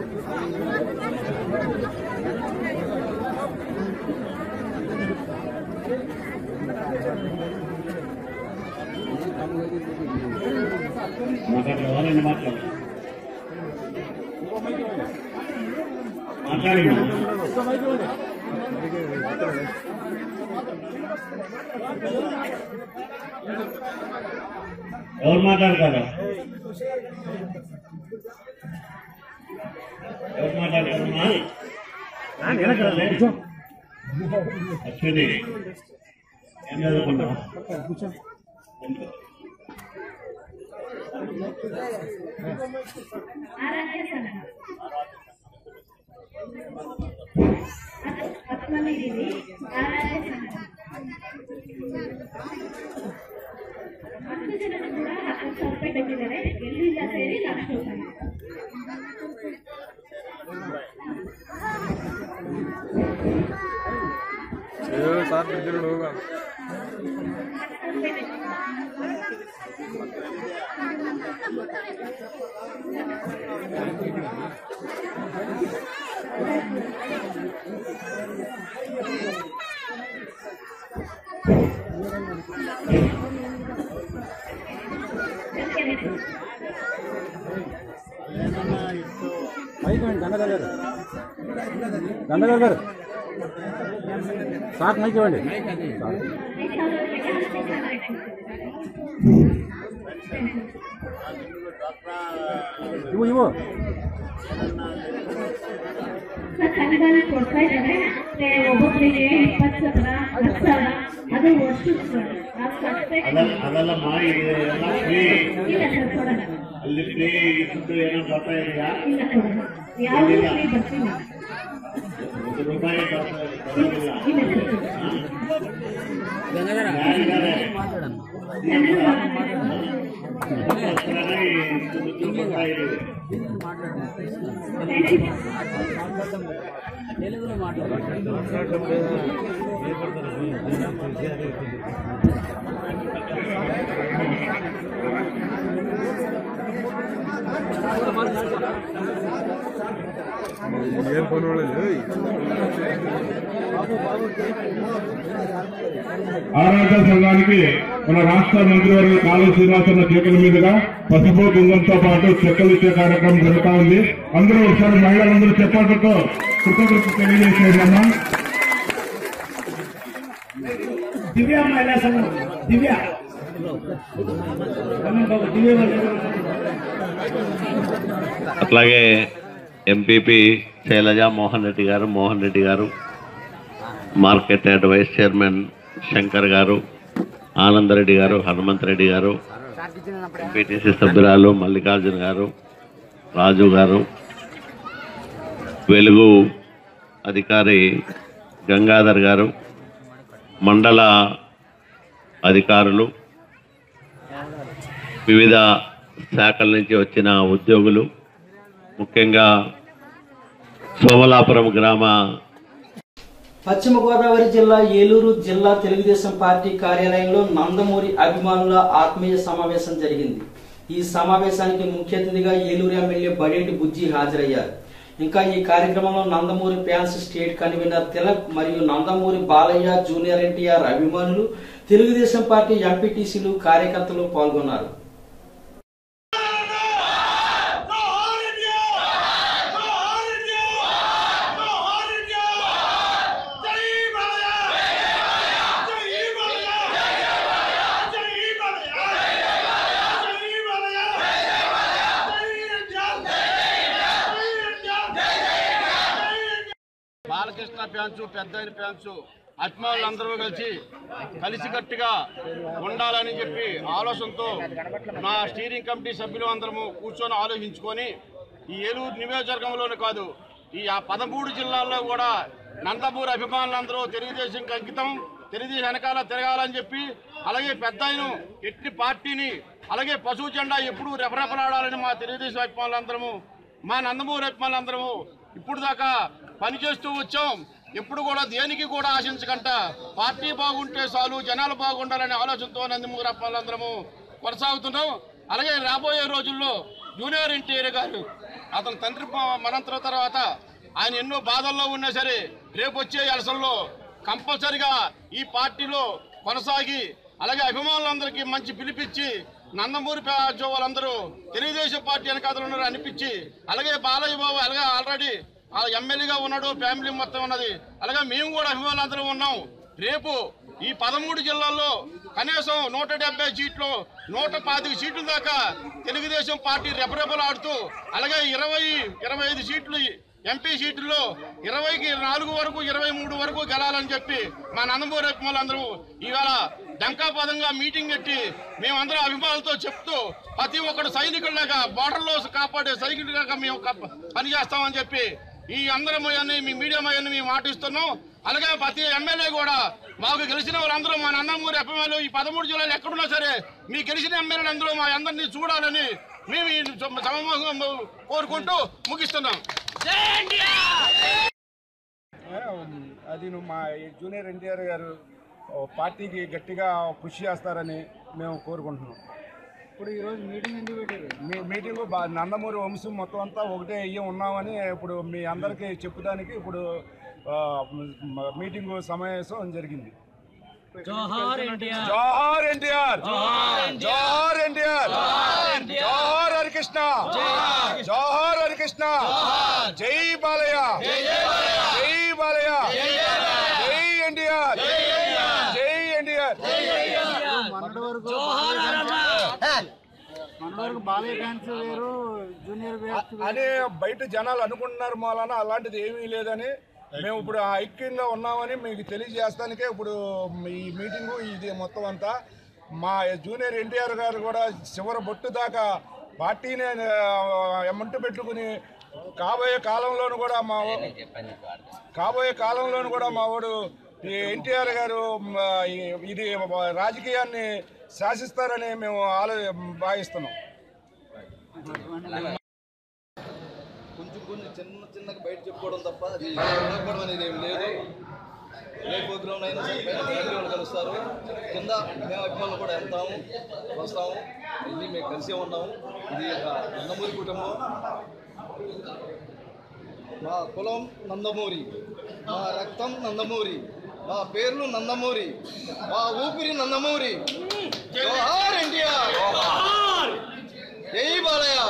ఎవరైనా మాట్లాడు మాట్లాడి ఎవరు మాట్లాడతారా ఎవరు మాట్లాడతారమ్మా అశ్విని ఏం చదువుకున్నావు సార్ ಬಿದ್ದಿರೋಡು ಹೋಗ గంగాధర్ గారు గంగాధర్ గారు సాకు మైక్ ఇవ్వండి ಇವು ಇವು ಕನ್ನಡದಲ್ಲಿ ಕೊಡ್ತಾ ಇದ್ದಾರೆ ಒಬ್ಬೊಬ್ಬರಿಗೆ ಇಪ್ಪತ್ತು ಸಾವಿರ ಹತ್ತು ಸಾವಿರ ಅದು ವರ್ಷಕ್ಕೆ ನಾವು ಕಟ್ಟಬೇಕು ಅದಲ್ಲ ಅದಲ್ಲಮ್ಮ ಇದು ಎಲ್ಲ ಫ್ರೀ ಇಲ್ಲ ಸರ್ ಕೊಡಲ್ಲ ಅಲ್ಲಿ ಫ್ರೀ ಫುಡ್ ಏನೋ ಬರ್ತಾ ಇದೆಯಾ ಇಲ್ಲ ಕೊಡಲ್ಲ ಯಾವುದು ಫ್ರೀ ಬರ್ತಿಲ್ಲ ಒಂದು ರೂಪಾಯಿ ಬರ್ತಾ ಬರೋದಿಲ್ಲ ಇಲ್ಲ ಸರ್ ಯಾರಿದ್ದಾರೆ ಅದಕ್ಕೋಸ್ಕರನೇ ಇಷ್ಟು ದುಡ್ಡು ಕೊಡ್ತಾ ಇದ್ದೀವಿ ಏನ್ ಫೋನ್ ಒಳ್ಳೆ ఆరాధన సంఘానికి మన రాష్ట్ర మంత్రివర్గ కాలువ శ్రీనివాసన్న చేతుల మీదుగా పసుపు కుంగంతో పాటు చెక్కలు ఇచ్చే కార్యక్రమం జరుగుతా ఉంది అందరూ ఒకసారి మహిళలందరూ చెప్పాలతో కృతజ్ఞత తెలియజేసేది అమ్మా దివ్య మహిళా సంఘం దివ్య దివ్య అట్లాగే ఎంపీపీ శైలజ మోహన్ రెడ్డి గారు మోహన్ రెడ్డి గారు market yard vice chairman Shankar గారు ఆనందరెడ్డి గారు హనుమంత్ రెడ్డి గారు ఎంపీటీసీ సభ్యురాలు మల్లికార్జున గారు రాజు గారు వెలుగు అధికారి గంగాధర్ గారు మండల అధికారులు వివిధ శాఖల నుంచి వచ్చిన ఉద్యోగులు ముఖ్యంగా సోమలాపురం గ్రామ పశ్చిమ గోదావరి జిల్లా ఏలూరు జిల్లా తెలుగుదేశం పార్టీ కార్యాలయంలో నందమూరి అభిమానుల ఆత్మీయ సమావేశం జరిగింది ఈ సమావేశానికి ముఖ్య అతిథిగా ఏలూరు ఎమ్మెల్యే బడేటి బుజ్జి హాజరయ్యారు ఇంకా ఈ కార్యక్రమంలో Nandamuri fans state convener Tilak మరియు నందమూరి బాలయ్య జూనియర్ ఎన్టీఆర్ అభిమానులు తెలుగుదేశం పార్టీ ఎంపీటీసీలు కార్యకర్తలు పాల్గొన్నారు బాలకృష్ణ ఫ్యాన్స్ పెద్ద ఫ్యాన్స్ అభిమానులందరూ కలిసి కలిసికట్టుగా ఉండాలని చెప్పి ఆలోచనతో నా స్టీరింగ్ కమిటీ సభ్యులు అందరము కూర్చొని ఆలోచించుకొని ఈ ఏలూరు నియోజకవర్గంలోనే కాదు ఈ ఆ పదమూడు జిల్లాల్లో కూడా నందమూరి అభిమానులందరూ తెలుగుదేశంకి అంకితం తెలుగుదేశం వెనకాల తిరగాలని చెప్పి అలాగే పెద్ద ఎట్టి పార్టీని అలాగే పశువు జెండా ఎప్పుడు రెపరెపలాడాలని మా తెలుగుదేశం అభిమానులందరము మా నందమూరి అభిమానులందరము ఇప్పుడు దాకా పనిచేస్తూ వచ్చాం ఎప్పుడు కూడా దేనికి కూడా ఆశించకంట పార్టీ బాగుంటే చాలు జనాలు బాగుండాలనే ఆలోచనతో నందమూరి అభిమానులందరము కొనసాగుతున్నాం అలాగే రాబోయే రోజుల్లో జూనియర్ ఎన్టీఆర్ గారు అతని తండ్రి మనంతరం తర్వాత ఆయన ఎన్నో బాధల్లో ఉన్నా సరే రేపు వచ్చే ఎలసల్లో కంపల్సరిగా ఈ పార్టీలో కొనసాగి అలాగే అభిమానులందరికీ మంచి పిలిపించి నందమూరి ప్యాచో వాళ్ళందరూ తెలుగుదేశం పార్టీ వెనకాతలు ఉన్నారు అనిపించి అలాగే బాలయ్య బాబు అలాగే ఆల్రెడీ ఆ ఎమ్మెల్యేగా ఉన్నాడు ఫ్యామిలీ మొత్తం ఉన్నది అలాగే మేము కూడా అభిమానులందరం ఉన్నాం రేపు ఈ పదమూడు జిల్లాల్లో కనీసం నూట డెబ్బై సీట్లు నూట పాతిక సీట్ల దాకా తెలుగుదేశం పార్టీ రెపరెపలాడుతూ అలాగే ఇరవై ఇరవై ఐదు సీట్లు ఎంపీ సీట్లలో ఇరవైకి నాలుగు వరకు ఇరవై మూడు వరకు గెలాలని చెప్పి మా నందమూరి అభిమానులందరూ ఇవాళ డంకాపదంగా మీటింగ్ పెట్టి మేమందరం అభిమానులతో చెప్తూ ప్రతి ఒక్కడు సైనికుల్లాగా బార్డర్లో కాపాడే సైనికులుగా మేము కప్ప- పనిచేస్తామని చెప్పి ఈ అందరం అయ్యని మీ మీడియా అయ్యని మేము మాటిస్తున్నాం అలాగే ప్రతి ఎమ్మెల్యే కూడా మాకు గెలిచిన వాళ్ళందరూ మా నందమూరి అభిమానులు ఈ పదమూడు జిల్లాలు ఎక్కడున్నా సరే మీ గెలిచిన ఎమ్మెల్యేలు అందరూ మా అందరినీ చూడాలని మేము ఈ సమావేశం కోరుకుంటూ ముగిస్తున్నాం అది నువ్వు మా జూనియర్ ఎన్టీఆర్ గారు ఓ పార్టీకి గట్టిగా కృషి చేస్తారని మేము కోరుకుంటున్నాం ఇప్పుడు ఈరోజు మీటింగ్ ఎందుకు పెట్టారు మీ మీటింగ్ బా నందమూరి వంశం మొత్తం అంతా ఒకటే అయ్యి ఉన్నామని ఇప్పుడు మీ అందరికీ చెప్పుదానికి ఇప్పుడు ఆ, మ- మీటింగు సమావేశం జరిగింది జోహార్ ఎన్టీఆర్. జోహార్ ఎన్టీఆర్ జోహార్ ఎన్టీఆర్. జోహార్ ఎన్టీఆర్ జోహార్ ఎన్టీఆర్. జోహార్ హరికృష్ణ జోహార్. జోహార్ హరికృష్ణ జోహార్. జై బాలయ్య జై జై బాలయ్య. జై బాలయ్య జై జై బాలయ్య. జై ఎన్టీఆర్ జై ఎన్టీఆర్. జై ఎన్టీఆర్ జోహార్ అన్న. మనవరకు బాలయ్య ఫ్యాన్స్ వేరు జూనియర్ అని బయట జనాలు అనుకుంటున్నారు మూలన అలాంటిది ఏమీ లేదని మేము ఇప్పుడు ఐక్యంగా ఉన్నామని మీకు తెలియజేస్తానికే ఇప్పుడు ఈ మీటింగు ఇది మొత్తం అంతా మా జూనియర్ ఎన్టీఆర్ గారు కూడా చివరి బొట్టు దాకా పార్టీని ఎమ్మంటు పెట్టుకుని కాబోయే కాలంలోను కూడా మా కాబోయే కాలంలోను కూడా మా వాడు ఈ ఎన్టీఆర్ గారు మ, ఈ- ఇది రాజకీయాన్ని శాసిస్తారని మేము ఆలో భావిస్తున్నాం కొంచెం కొంచెం చిన్న చిన్నగా బయట చెప్పుకోవడం తప్ప అది చెప్పడం అనేది ఏం లేదు ఏ ప్రోగ్రామ్ అయినా సరే పైన ఫ్యామిలీ వాళ్ళు కలుస్తారు కింద మేము అభిమానులు కూడా వెళ్తాము వస్తాము వెళ్ళి మేము కలిసే ఉన్నాము ఇది ఒక నందమూరి కుటుంబం మా కులం నందమూరి మా రక్తం నందమూరి మా పేర్లు నందమూరి మా ఊపిరి నందమూరి జోహార్ ఇండియా జై బాలయ్య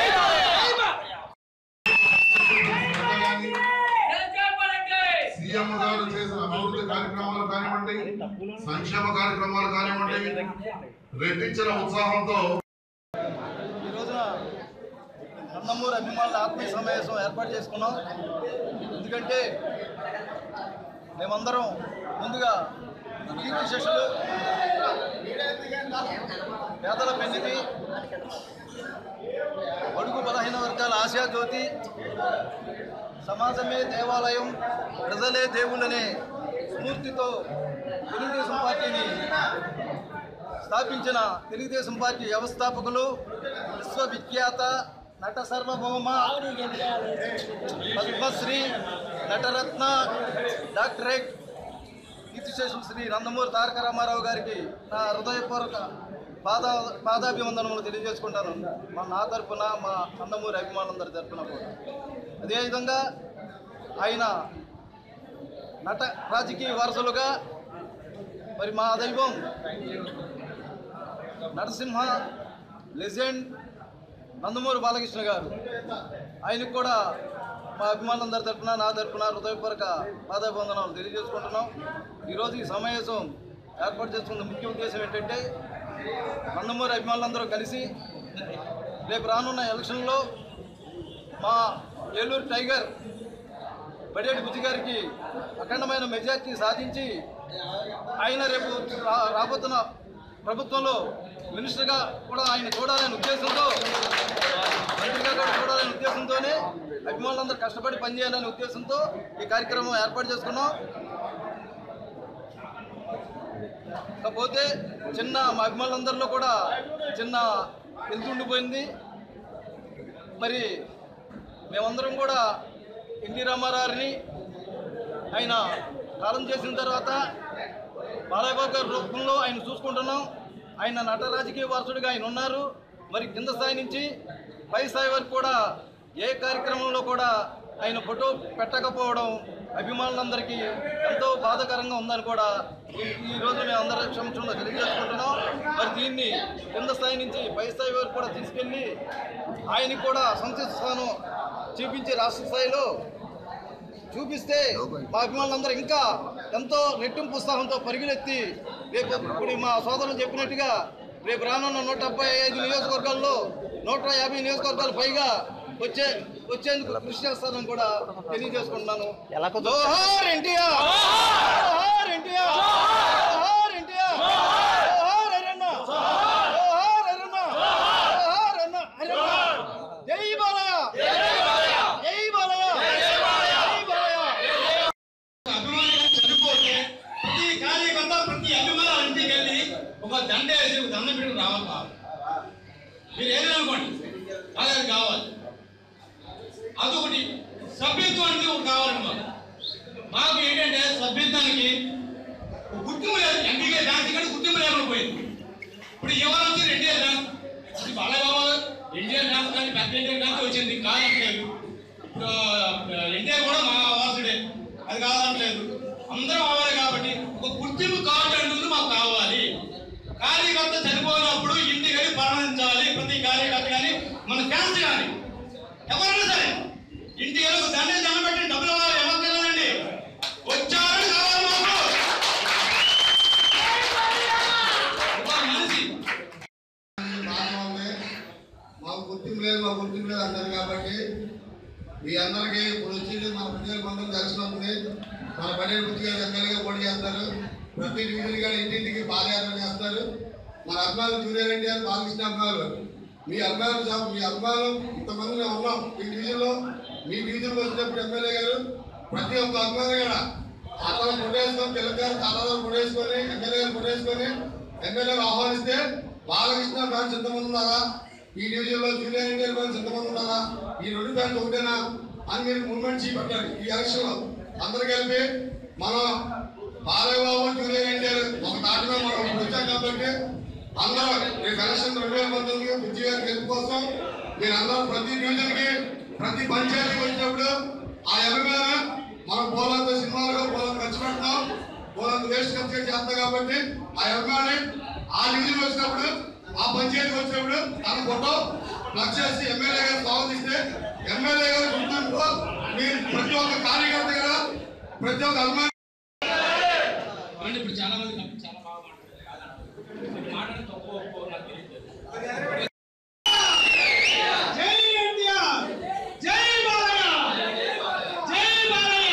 సీఎం గారు చేసిన అభివృద్ధి కార్యక్రమాలు కానివ్వండి సంక్షేమ కార్యక్రమాలు కానివ్వండి రెట్టించిన ఉత్సాహంతో ఈ రోజున నందమూరి అభిమానుల ఆత్మీయ సమావేశం ఏర్పాటు చేసుకున్నాం ఎందుకంటే మేమందరం ముందుగా కీర్తి శిష్యులు పేదల పెన్నిధి అడుగు బలహీన వర్గాల ఆశాజ్యోతి సమాజమే దేవాలయం ప్రజలే దేవుళ్ళనే స్ఫూర్తితో తెలుగుదేశం పార్టీని స్థాపించిన తెలుగుదేశం పార్టీ వ్యవస్థాపకులు విశ్వవిఖ్యాత నట సార్వభౌమ పద్మశ్రీ నటరత్న డాక్టరేట్ కీర్తిశేషులు శ్రీ నందమూరి తారక రామారావు గారికి నా హృదయపూర్వక పాద పాదాభివందనములు తెలియజేసుకుంటాను మా నా తరపున మా నందమూరి అభిమానులందరి తరపున కూడా అదేవిధంగా ఆయన నట రాజకీయ వారసులుగా మరి మా దైవం నరసింహ లెజెండ్ నందమూరి బాలకృష్ణ గారు ఆయనకు కూడా మా అభిమానులందరి తరపున నా తరపున హృదయపూర్వక పాదాభివందనాలు తెలియజేసుకుంటున్నాం ఈరోజు ఈ సమావేశం ఏర్పాటు చేసుకున్న ముఖ్య ఉద్దేశం ఏంటంటే నందమూరి అభిమానులందరూ కలిసి రేపు రానున్న ఎలక్షన్లో మా ఏలూరు టైగర్ బడేటి బుజ్జి గారికి అఖండమైన మెజార్టీ సాధించి ఆయన రేపు రా- రాబోతున్న ప్రభుత్వంలో మినిస్టర్గా కూడా ఆయన చూడాలనే ఉద్దేశంతో మంత్రిగా కూడా చూడాలనే ఉద్దేశంతోనే అభిమానులందరూ కష్టపడి పనిచేయాలనే ఉద్దేశంతో ఈ కార్యక్రమం ఏర్పాటు చేసుకున్నాం కాకపోతే చిన్న మా అభిమానులందరిలో కూడా చిన్న వెళ్తుండిపోయింది మరి మేమందరం కూడా ఎన్టీ రామారావుని ఆయన కాలం చేసిన తర్వాత బాలయ్యబాబు గారి రూపంలో ఆయన చూసుకుంటున్నాం ఆయన నట రాజకీయ వారసుడిగా ఆయన ఉన్నారు మరి కింద స్థాయి నుంచి పై స్థాయి వరకు కూడా ఏ కార్యక్రమంలో కూడా ఆయన ఫోటో పెట్టకపోవడం అభిమానులందరికీ ఎంతో బాధాకరంగా ఉందని కూడా ఈ- ఈ రోజు మేము అందరం క్షమించడంలో తెలియజేసుకుంటున్నాం మరి దీన్ని కింద స్థాయి నుంచి పై స్థాయి వరకు కూడా తీసుకెళ్ళి ఆయనకి కూడా సంతృప్తి స్థానం చూపించి రాష్ట్ర స్థాయిలో చూపిస్తే మా అభిమానులందరూ ఇంకా ఎంతో రెట్టింపు ఉత్సాహంతో పరుగులెత్తి రేపు ఇప్పుడు మా సోదరులు చెప్పినట్టుగా రేపు రానున్న నూట డెబ్బై ఐదు నియోజకవర్గాల్లో నూట యాభై నియోజకవర్గాలు పైగా వచ్చే వచ్చేందుకు కృషి చేస్తానని కూడా తెలియజేసుకుంటున్నాను జోహార్ ఎన్టీఆర్ జోహార్ ఎన్టీఆర్ జోహార్ ఎన్టీఆర్ జోహార్ అరన్న జోహార్ అరన్న జోహార్ అన్న అరన్న జై బాలయ్య జై బాలయ్య జై బాలయ్య జై బాలయ్య అభిమానులు చనిపోతే ప్రతి కార్యకర్త ప్రతి అభిమానుల ఇంటికి వెళ్ళి ఒక దండ వేసి ఒక దండం పెట్టుకుని రావాలి బాబు మీరు ఏదైనా అనుకోండి అదే కావాలి అదొకటి సభ్యత్వం అనేది ఒకటి కావాలండి మాకు మాకు ఏంటంటే సభ్యత్వానికి ఒక గుర్తింపు లేదు ఎంపీకే డాన్స్ కానీ గుర్తింపు లేకుండా పోయింది ఇప్పుడు ఎవరు వచ్చి ఎన్టీఆర్ డాన్స్ అది బాలయ్య బాబు ఎన్టీఆర్ డాన్స్ కానీ పెద్ద ఎన్టీఆర్ డాన్స్ వచ్చింది కాదంటలేదు ఇప్పుడు ఎన్టీఆర్ కూడా మా వారసుడే అది కాదంటలేదు అందరం అవ్వాలి కాబట్టి ఒక గుర్తింపు కార్డు అంటుంది మాకు కావాలి కార్యకర్త చనిపోయినప్పుడు ఇంటికి వెళ్ళి పరామర్శించాలి ప్రతి కార్యకర్త కానీ మన ఫ్యాన్స్ కానీ ఎవరైనా సరే ఇంటికి వెళ్ళి ఒక దండ దండ పెట్టి డబ్బులు ఇవ్వాలి ఎవరికి వెళ్ళదండి వచ్చారని కావాలి మాకు ఒక మనిషి బాగుంది మాకు గుర్తింపు లేదు మాకు గుర్తింపు లేదు అంటారు కాబట్టి మీ అందరికీ ఇప్పుడు వచ్చేది మన ప్రజల బంధం దర్శనం ఉంది మన పడేరు బుద్ధి గారు ఎమ్మెల్యేగా పోటీ చేస్తారు ప్రతి డివిజన్ గారు ఇంటింటికి పాదయాత్ర చేస్తారు మన అభిమానులు జూనియర్ ఎన్టీఆర్ బాలకృష్ణ అభిమానులు మీ అభిమానులు చా- మీ అభిమానులు ఇంతమంది మేము ఉన్నాం మీ డివిజన్లో మీ డివిజన్లో వచ్చినప్పుడు ఎమ్మెల్యే గారు ప్రతి ఒక్క అభిమాని కూడా అతను కొట్టేసుకొని తెలంగాణ చాలా కొట్టేసుకొని ఎమ్మెల్యే గారు కొట్టేసుకొని ఎమ్మెల్యేలు ఆహ్వానిస్తే బాలకృష్ణ ఫ్యాన్స్ ఎంతమంది ఉన్నారా ఈ డివిజన్ లో జూనియర్ ఎన్టీఆర్ ఫ్యాన్స్ ఎంతమంది ఉన్నారా ఈ రెండు ఫ్యాన్స్ ఒకటేనా అని మీరు మూమెంట్ చేపట్టాలి ఈ ఎలక్షన్ లో అందరు కలిపి మనం బాలయ్య బాబు జూనియర్ ఎన్టీఆర్ ఒక తాటి మీద మనం ఇప్పుడు వచ్చాం కాబట్టి అందరూ రేపు ఎలక్షన్ రెండు వేల పంతొమ్మిది బుద్ధి గారి గెలుపు కోసం మీరు అందరూ ప్రతి డివిజన్ కి ప్రతి పంచాయతీకి వచ్చినప్పుడు ఆ ఎమ్మెల్యే మనం పోలంత సినిమాలుగా పోలంత ఖర్చు పెడతాం పోలంత వేస్ట్ ఖర్చు చేస్తాం కాబట్టి ఆ ఎమ్మెల్యే ఆ డివిజన్ వచ్చినప్పుడు ఆ పంచాయతీ వచ్చినప్పుడు తన ఫోటో ప్లగ్ చేసి ఎమ్మెల్యే గారు స్వాగతిస్తే ఎమ్మెల్యే గారు గుర్తింపు మీరు ప్రతి ఒక్క కార్యకర్త కూడా ప్రతి ఒక్క అభిమాని అంటే ఇప్పుడు చాలా మంది నాకు చాలా బాగా మాట్లాడారు మాట్లాడి తప్పు ఒప్పుకో నాకు తెలియదు జై ఎన్టీఆర్ జై బాలయ్య జై బాలయ్య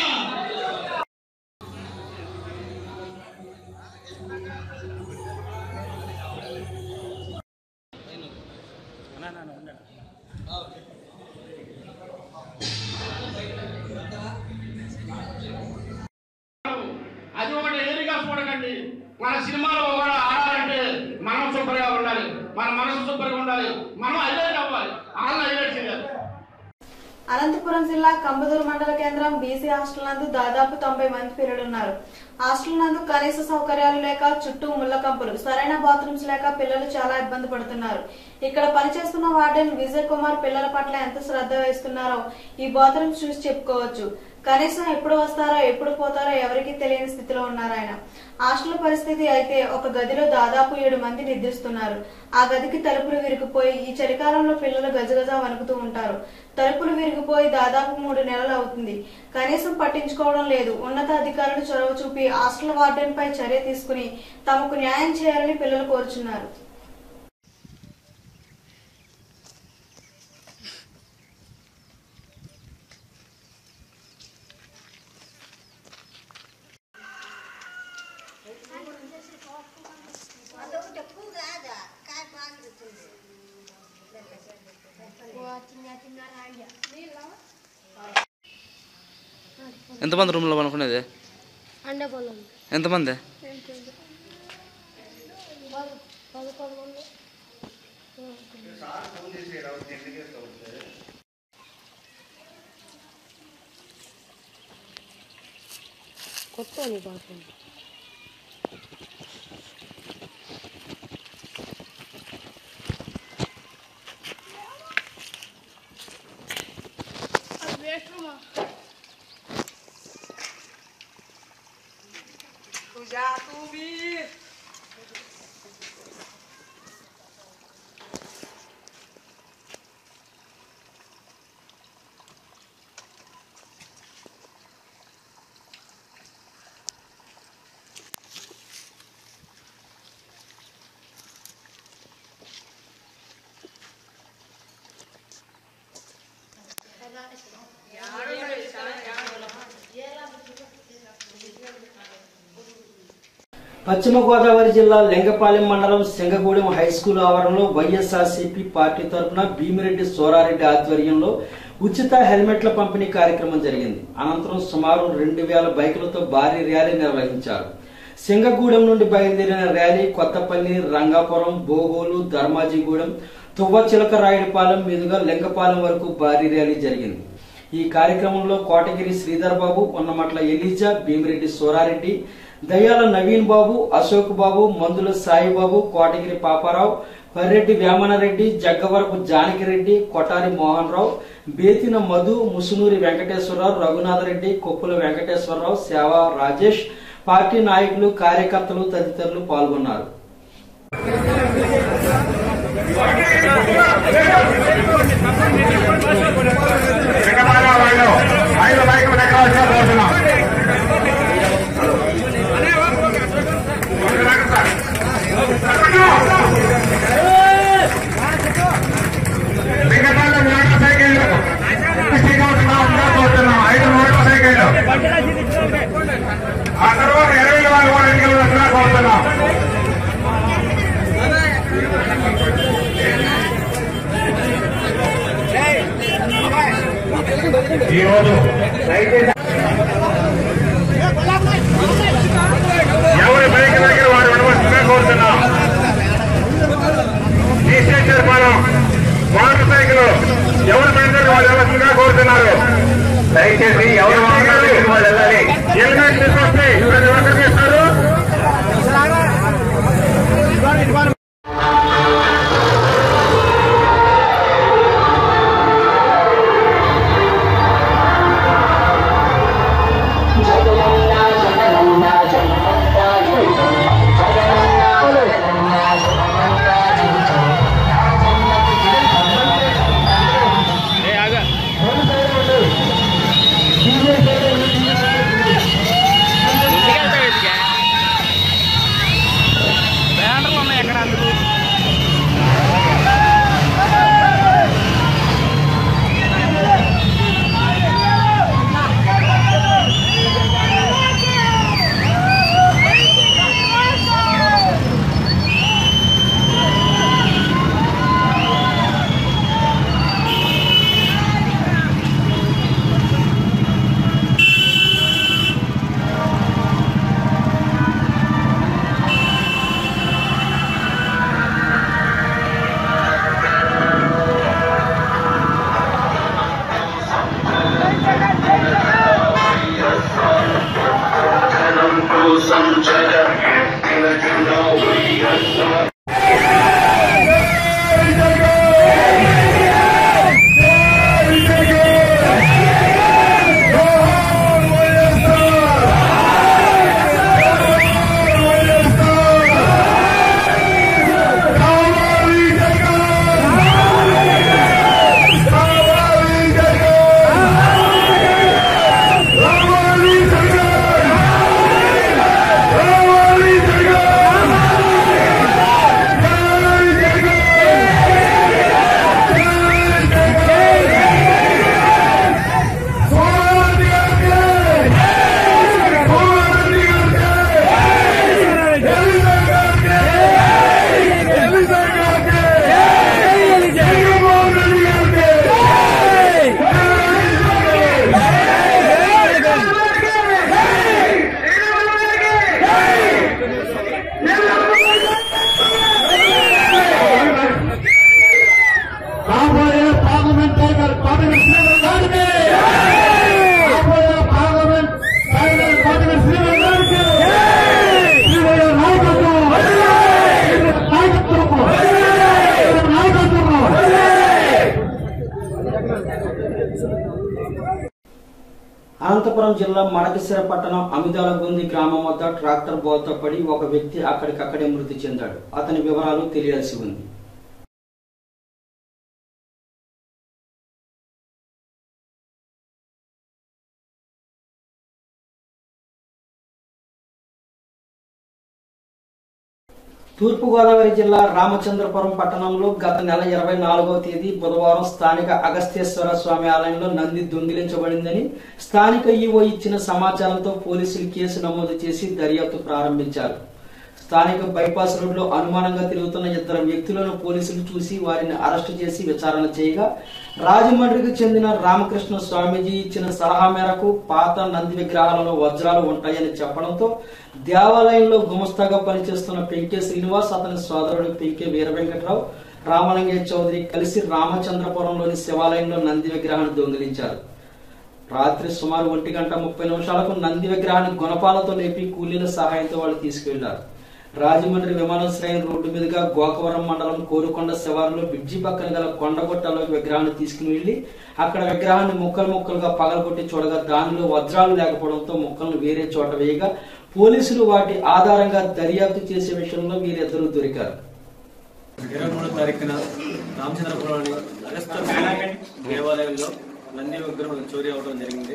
అది ఒకటి ఏరిగా చూడకండి శుభ్రంగా ఉండాలి మనం హైలైట్ అవ్వాలి వాళ్ళని హైలైట్ చేయాలి అనంతపురం జిల్లా కంబదూరు మండల కేంద్రం బీసీ హాస్టల్ నందు దాదాపు తొంభై మంది పిల్లలున్నారు హాస్టల్ నందు కనీస సౌకర్యాలు లేక చుట్టూ ముళ్ళ కంపులు సరైన బాత్రూమ్స్ లేక పిల్లలు చాలా ఇబ్బంది పడుతున్నారు ఇక్కడ పనిచేస్తున్న వార్డెన్ విజయ్ కుమార్ పిల్లల పట్ల ఎంత శ్రద్ధ వహిస్తున్నారో ఈ బాత్రూమ్స్ చూసి చెప్పుకోవచ్చు కనీసం ఎప్పుడు వస్తారో ఎప్పుడు పోతారో ఎవరికీ తెలియని స్థితిలో ఉన్నారు ఆయన హాస్టల్ పరిస్థితి అయితే ఒక గదిలో దాదాపు ఏడు మంది నిద్రిస్తున్నారు ఆ గదికి తలుపులు విరిగిపోయి ఈ చలికాలంలో పిల్లలు గజగజ వణుకుతూ ఉంటారు తలుపులు విరిగిపోయి దాదాపు మూడు నెలలు అవుతుంది కనీసం పట్టించుకోవడం లేదు ఉన్నతాధికారులు చొరవ చూపి హాస్టల్ వార్డెన్ పై చర్య తీసుకుని తమకు న్యాయం చేయాలని పిల్లలు కోరుచున్నారు ఎంతమంది రూమ్లో పనుకునేది అండపల్లం ఎంతమంది పదకొండు మంది కొత్త నీ బాత్రూమ్ तुझ्या तुम्ही పశ్చిమ గోదావరి జిల్లా లింగపాలెం మండలం సింగగూడెం హై స్కూల్ ఆవరణలో వైఎస్ఆర్సీపీ పార్టీ తరఫున భీమిరెడ్డి సోరారెడ్డి ఆధ్వర్యంలో ఉచిత హెల్మెట్ల పంపిణీ కార్యక్రమం జరిగింది అనంతరం సుమారు రెండు వేల బైకులతో భారీ ర్యాలీ నిర్వహించారు సింగగూడెం నుండి బయలుదేరిన ర్యాలీ కొత్తపల్లి రంగాపురం బోగోలు ధర్మాజిగూడెం తువ్వచిలక రాయుడిపాలెం మీదుగా లింగపాలెం వరకు భారీ ర్యాలీ జరిగింది ఈ కార్యక్రమంలో కోటగిరి శ్రీధర్ బాబు ఉన్నమట్ల ఎలీజా భీమిరెడ్డి సోరారెడ్డి దయ్యాల నవీన్ బాబు అశోక్ బాబు మందుల సాయిబాబు కోటగిరి పాపారావు పర్రెడ్డి వేమనరెడ్డి జగ్గవరపు జానకిరెడ్డి కొటారి మోహన్ రావు బేతిన మధు ముసునూరి వెంకటేశ్వరరావు రఘునాథరెడ్డి కొప్పుల వెంకటేశ్వరరావు సేవా రాజేష్ పార్టీ నాయకులు కార్యకర్తలు తదితరులు పాల్గొన్నారు ఐదు బైకులు ఎక్కవలసిన కోరుతున్నాం మిగతా మోటార్ సైకిల్ కోరుతున్నాం ఐదు మోటార్ సైకిల్ ఆ తర్వాత ఇరవై వాళ్ళు కూడా ఎన్నికలు వస్తున్నా కోరుతున్నాం ఈరోజు ఎవరి బైక్ దగ్గర వారు ఉండవలసిందిగా కోరుతున్నాం టీసీఎస్ మనం మోటార్ సైకిల్ ఎవరి బైక్ దగ్గర వాళ్ళు వెళ్ళవలసిందిగా కోరుతున్నారు దయచేసి ఎవరు వాళ్ళు వెళ్ళాలి హెల్మెట్ తీసుకొస్తే ప్రతి ఒక్కరికి ఇస్తారు బ్యానర్లు ఉన్నాయి ఎక్కడ అనంతపురం జిల్లా మడకశిర పట్టణం అమిదాల గొంది గ్రామం వద్ద ట్రాక్టర్ బోల్తా పడి ఒక వ్యక్తి అక్కడికక్కడే మృతి చెందాడు అతని వివరాలు తెలియాల్సి ఉంది తూర్పుగోదావరి జిల్లా రామచంద్రపురం పట్టణంలో గత నెల ఇరవై నాలుగవ తేదీ బుధవారం స్థానిక అగస్తేశ్వర స్వామి ఆలయంలో నంది దొంగిలించబడిందని స్థానిక ఈవో ఇచ్చిన సమాచారంతో పోలీసులు కేసు నమోదు చేసి దర్యాప్తు ప్రారంభించారు స్థానిక బైపాస్ రోడ్లో అనుమానంగా తిరుగుతున్న ఇద్దరు వ్యక్తులను పోలీసులు చూసి వారిని అరెస్టు చేసి విచారణ చేయగా రాజమండ్రికి చెందిన రామకృష్ణ స్వామీజీ ఇచ్చిన సలహా మేరకు పాత నంది విగ్రహాలలో వజ్రాలు ఉంటాయని చెప్పడంతో దేవాలయంలో గుమస్తాగా పనిచేస్తున్న పెంకే శ్రీనివాస్ అతని సోదరుడు పెంకే వీర వెంకట్రావు రామలింగయ్య చౌదరి కలిసి రామచంద్రపురంలోని శివాలయంలో నంది విగ్రహాన్ని దొంగిలించారు రాత్రి సుమారు ఒంటి గంట ముప్పై నిమిషాలకు నంది విగ్రహాన్ని గుణపాలతో లేపి కూలీల సహాయంతో వాళ్ళు తీసుకెళ్లారు రాజమండ్రి విమానాశ్రయం రోడ్డు మీదుగా గోకవరం మండలం కోరుకొండ శివారులో బ్రిడ్జి పక్కన గల కొండగొట్టలోకి విగ్రహాన్ని తీసుకుని వెళ్లి అక్కడ విగ్రహాన్ని ముక్కలు ముక్కలుగా పగలగొట్టి చూడగా దానిలో వజ్రాలు లేకపోవడంతో ముక్కలను వేరే చోట వేయగా పోలీసులు వాటి ఆధారంగా దర్యాప్తు చేసే విషయంలో వీరిద్దరూ దొరికారు ఇరవై మూడో తారీఖున రామచంద్రపురంలోని అగస్త దేవాలయంలో నంది విగ్రహం చోరీ అవడం జరిగింది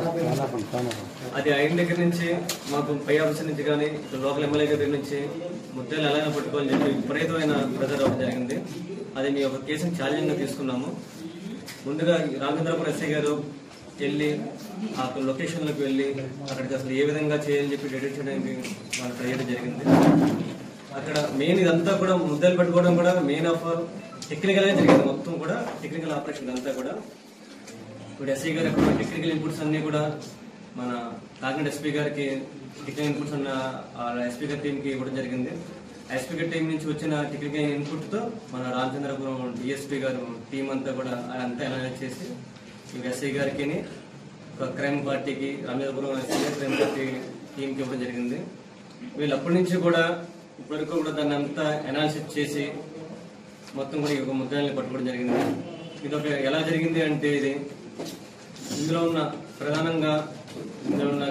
అది అయిన దగ్గర నుంచి మాకు పై ఆఫీసర్ నుంచి కానీ ఇటు లోకల్ ఎమ్మెల్యే దగ్గర నుంచి ముద్దాలు ఎలాగైనా పట్టుకోవాలని చెప్పి విపరీతమైన ప్రెజర్ అవ్వడం జరిగింది అది మీ యొక్క కేసుని ఛాలెంజ్ గా తీసుకున్నాము ముందుగా ఈ రామచంద్రపురం ఎస్ఐ గారు వెళ్ళి ఆ లొకేషన్ లోకి వెళ్ళి అక్కడికి అసలు ఏ విధంగా చేయాలని చెప్పి డెడిట్ చేయడానికి వాళ్ళు ట్రై చేయడం జరిగింది అక్కడ మెయిన్ ఇదంతా కూడా ముద్దలు పెట్టుకోవడం కూడా మెయిన్ ఆఫ్ టెక్నికల్ గా జరిగింది మొత్తం కూడా టెక్నికల్ ఆపరేషన్ అంతా కూడా ఇప్పుడు ఎస్ఐ గారు అక్కడ టెక్నికల్ ఇన్పుట్స్ అన్ని కూడా మన కాకినాడ ఎస్పీ గారికి టెక్నికల్ ఇన్పుట్స్ అన్న ఎస్పీ గారి టీంకి ఇవ్వడం జరిగింది ఎస్పీ గారి టీం నుంచి వచ్చిన టెక్నికల్ ఇన్పుట్ తో మన రామచంద్రపురం డిఎస్పీ గారు టీం అంతా కూడా అంతా అనలైజ్ చేసి ఈ ఎస్ఐ గారికి ఒక క్రైమ్ పార్టీకి రామచంద్రపురం ఎస్ఐ గారి క్రైమ్ పార్టీ టీంకి ఇవ్వడం జరిగింది వీళ్ళు అప్పటి నుంచి కూడా ఇప్పటివరకు కూడా దాన్ని అంతా అనాలిసిస్ చేసి మొత్తం కూడా ఈ ఒక ముద్దాయిల్ని పట్టుకోవడం జరిగింది ఇది ఒక ఎలా జరిగింది అంటే ఇది ఇందులో ఉన్న ప్రధానంగా ఇందులో ఉన్న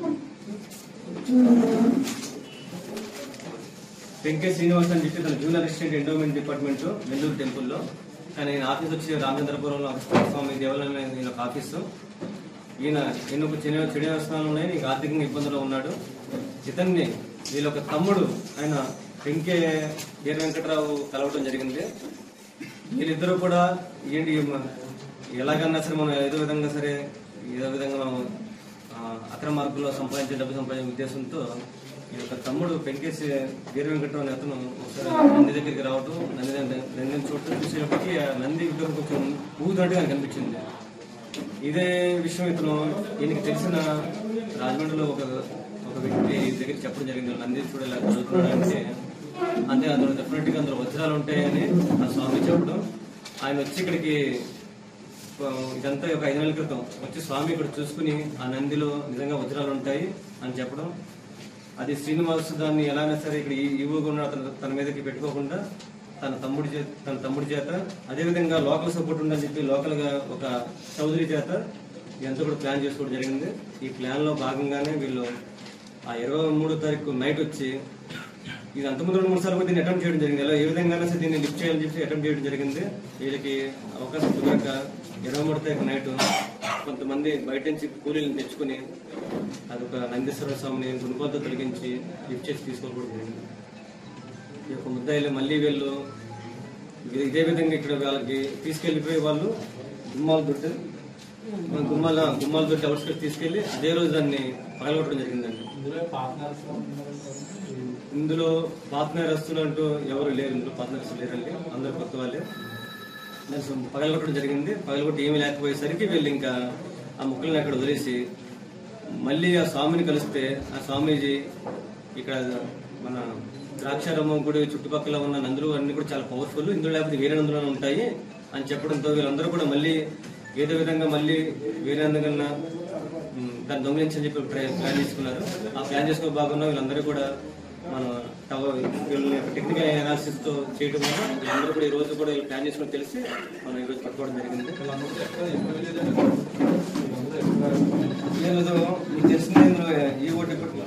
వెంకయ్య శ్రీనివాస్ అని చెప్పి తన junior assistant endowment department Nellore టెంపుల్లో కానీ ఈయన ఆఫీస్ వచ్చి రామచంద్రపురంలో స్వామి దేవాలయం ఈయన ఒక ఆఫీసు ఈయన ఈయన ఒక చెడు చెడు వ్యవస్థలు ఉన్నాయి నీకు ఆర్థికంగా ఇబ్బందుల్లో ఉన్నాడు ఇతన్ని వీళ్ళ ఒక తమ్ముడు ఆయన వెంకే వీర వెంకటరావు కలవటం జరిగింది వీళ్ళిద్దరూ కూడా ఏంటి మ- ఎలాగన్నా సరే మనం ఏదో విధంగా సరే ఏదో విధంగా మనం ఆ, అక్రమ మార్గంలో సంపాదించే డబ్బు సంపాదించే ఉద్దేశంతో ఈ యొక్క తమ్ముడు వెంకటేష్ వీర వెంకటరావు అనే అతను ఒకసారి నంది దగ్గరికి రావటం నంది నందిని చూడటం చూసేటప్పటికి ఆ నంది విగ్రహం కొంచెం ఊగుతున్నట్టుగా ఆయనకు అనిపించింది ఇదే విషయం ఇతను ఈయనకి తెలిసిన రాజమండ్రిలో ఒక ఒక వ్యక్తి దగ్గర చెప్పడం జరిగింది నంది చూడలేక చదువుతున్నాడంటే అంతే అందులో డెఫినెట్ గా అందులో వజ్రాలు ఉంటాయని ఆ స్వామి చెప్పడం ఆయన వచ్చి ఇక్కడికి ఆ, ఇదంతా ఒక ఐదు నెలల క్రితం వచ్చి స్వామి ఇక్కడ చూసుకుని ఆ నందిలో నిజంగా వజ్రాలు ఉంటాయి అని చెప్పడం అది శ్రీనివాస్ దాన్ని ఎలాగైనా సరే ఇక్కడ ఈ- ఈవోగా ఉన్న అతను తన మీదకి పెట్టుకోకుండా తన తమ్ముడి చేత తన తమ్ముడి చేత అదేవిధంగా లోకల్ సపోర్ట్ ఉందని చెప్పి లోకల్ గా ఒక చౌదరి చేత ఇదంతా కూడా ప్లాన్ చేసుకోవడం జరిగింది ఈ ప్లాన్ లో భాగంగానే వీళ్ళు ఆ ఇరవై మూడో తారీఖు నైట్ వచ్చి ఇది అంతకుముందు రెండు మూడు సార్లు కూడా దీన్ని అటెంప్ట్ చేయడం జరిగింది ఎలా ఏ విధంగా సరే దీన్ని లిఫ్ట్ చేయాలని చెప్పి అటెంప్ట్ చేయడం జరిగింది వీళ్ళకి అవకాశం కుదరక ఇరవై మూడు తారీఖు నైట్ కొంతమంది బయట నుంచి కూలీలను తెచ్చుకుని అది ఒక నందీశ్వర స్వామిని గుణపాలతో తొలగించి లిఫ్ట్ చేసి తీసుకోవడం జరిగింది ఈ యొక్క ముద్దాయిలు మళ్ళీ వీళ్ళు ఇది- ఇదే విధంగా ఇక్కడ వాళ్ళకి తీసుకెళ్లిపోయి వాళ్ళు గుమ్మాల దొడ్డు గుమ్మాల గుమ్మాల దొడ్డు అవుట్స్కట్ తీసుకెళ్లి అదే రోజు దాన్ని పగలగొట్టడం జరిగిందండి ఇందులో పార్ట్నర్స్తులు అంటూ ఎవరు లేరు ఇందులో పార్ట్నర్స్ లేరండి అందరు కొత్త వాళ్ళే దాన్ని సం- పగలగొట్టడం జరిగింది పగలగొట్టి ఏమీ లేకపోయేసరికి వీళ్ళు ఇంకా ఆ ముక్కల్ని అక్కడ వదిలేసి మళ్ళీ ఆ స్వామిని కలిస్తే ఆ స్వామీజీ ఇక్కడ మన ద్రాక్షారామం గుడి చుట్టుపక్కల ఉన్న నందులు అన్ని కూడా చాలా పవర్ఫుల్ ఇందులో లేకపోతే వేరే నందులు ఉంటాయి అని చెప్పడంతో వీళ్ళందరూ కూడా మళ్ళీ ఏదో విధంగా మళ్ళీ వేరే నందుకన్నా ఉమ్, దాన్ని దొంగిలించని చెప్పి ట్రై- ప్లాన్ చేసుకున్నారు ఆ ప్లాన్ చేసుకున్న భాగంలో వీళ్ళందరూ కూడా మనం టవ- వీళ్ళని టెక్నికల్ అనాలిసిస్ తో చేయడం వల్ల అందరూ కూడా ఈ రోజు కూడా వీళ్ళు ప్లాన్ చేసుకుని తెలిసి మనం ఈ రోజు పట్టుకోవడం జరిగింది లేదు మీకు తెలిసిన ఈ ఓటు ఇప్పుడు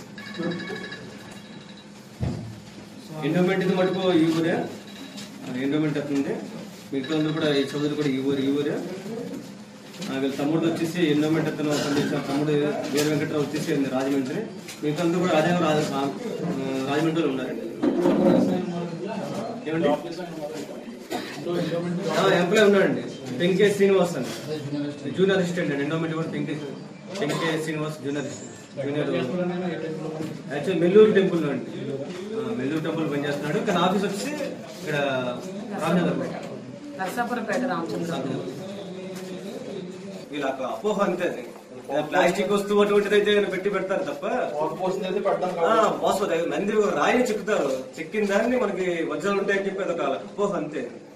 ఎండోమెంట్ ఇది మటుకు ఈ ఊరే ఎండోమెంట్ వస్తుంది మిగతా వాళ్ళు కూడా ఈ చదువులు కూడా ఈ ఊరు ఈ ఊరే ఆ, వీళ్ళ తమ్ముడు వచ్చేసి ఎండోమెంట్ అతను పనిచేసిన తమ్ముడు వీర వెంకట్రావు వచ్చేసి రాజమండ్రి మిగతా అందరూ కూడా రాజా రాజ ఆ, రాజమండ్రిలో ఉన్నారండి ఏమండి ఎంప్లాయ్ ఉన్నాడండి పెంకే శ్రీనివాస్ అండి జూనియర్ అసిస్టెంట్ అండి ఎండోమెంట్ కూడా Penke Penke Srinivas junior assistant junior actual Nellore temple అండి ఆ, మెల్లూరు టెంపుల్ పనిచేస్తున్నాడు కానీ ఆఫీస్ వచ్చి ఇక్కడ రామచంద్రపేట నరసాపురపేట రామచంద్ర వీళ్ళ అపోహ అంతే అది. ఏదైనా ప్లాస్టిక్ వస్తువు అటువంటిది అయితే ఏదైనా పెట్టి పెడతారు తప్ప ఆ, మోసపోతాయి మంది రాయిని చెక్కుతారు చెక్కిన దాన్ని మనకి వజ్రాలు ఉంటాయని చెప్పి అదొక అపోహ అంతే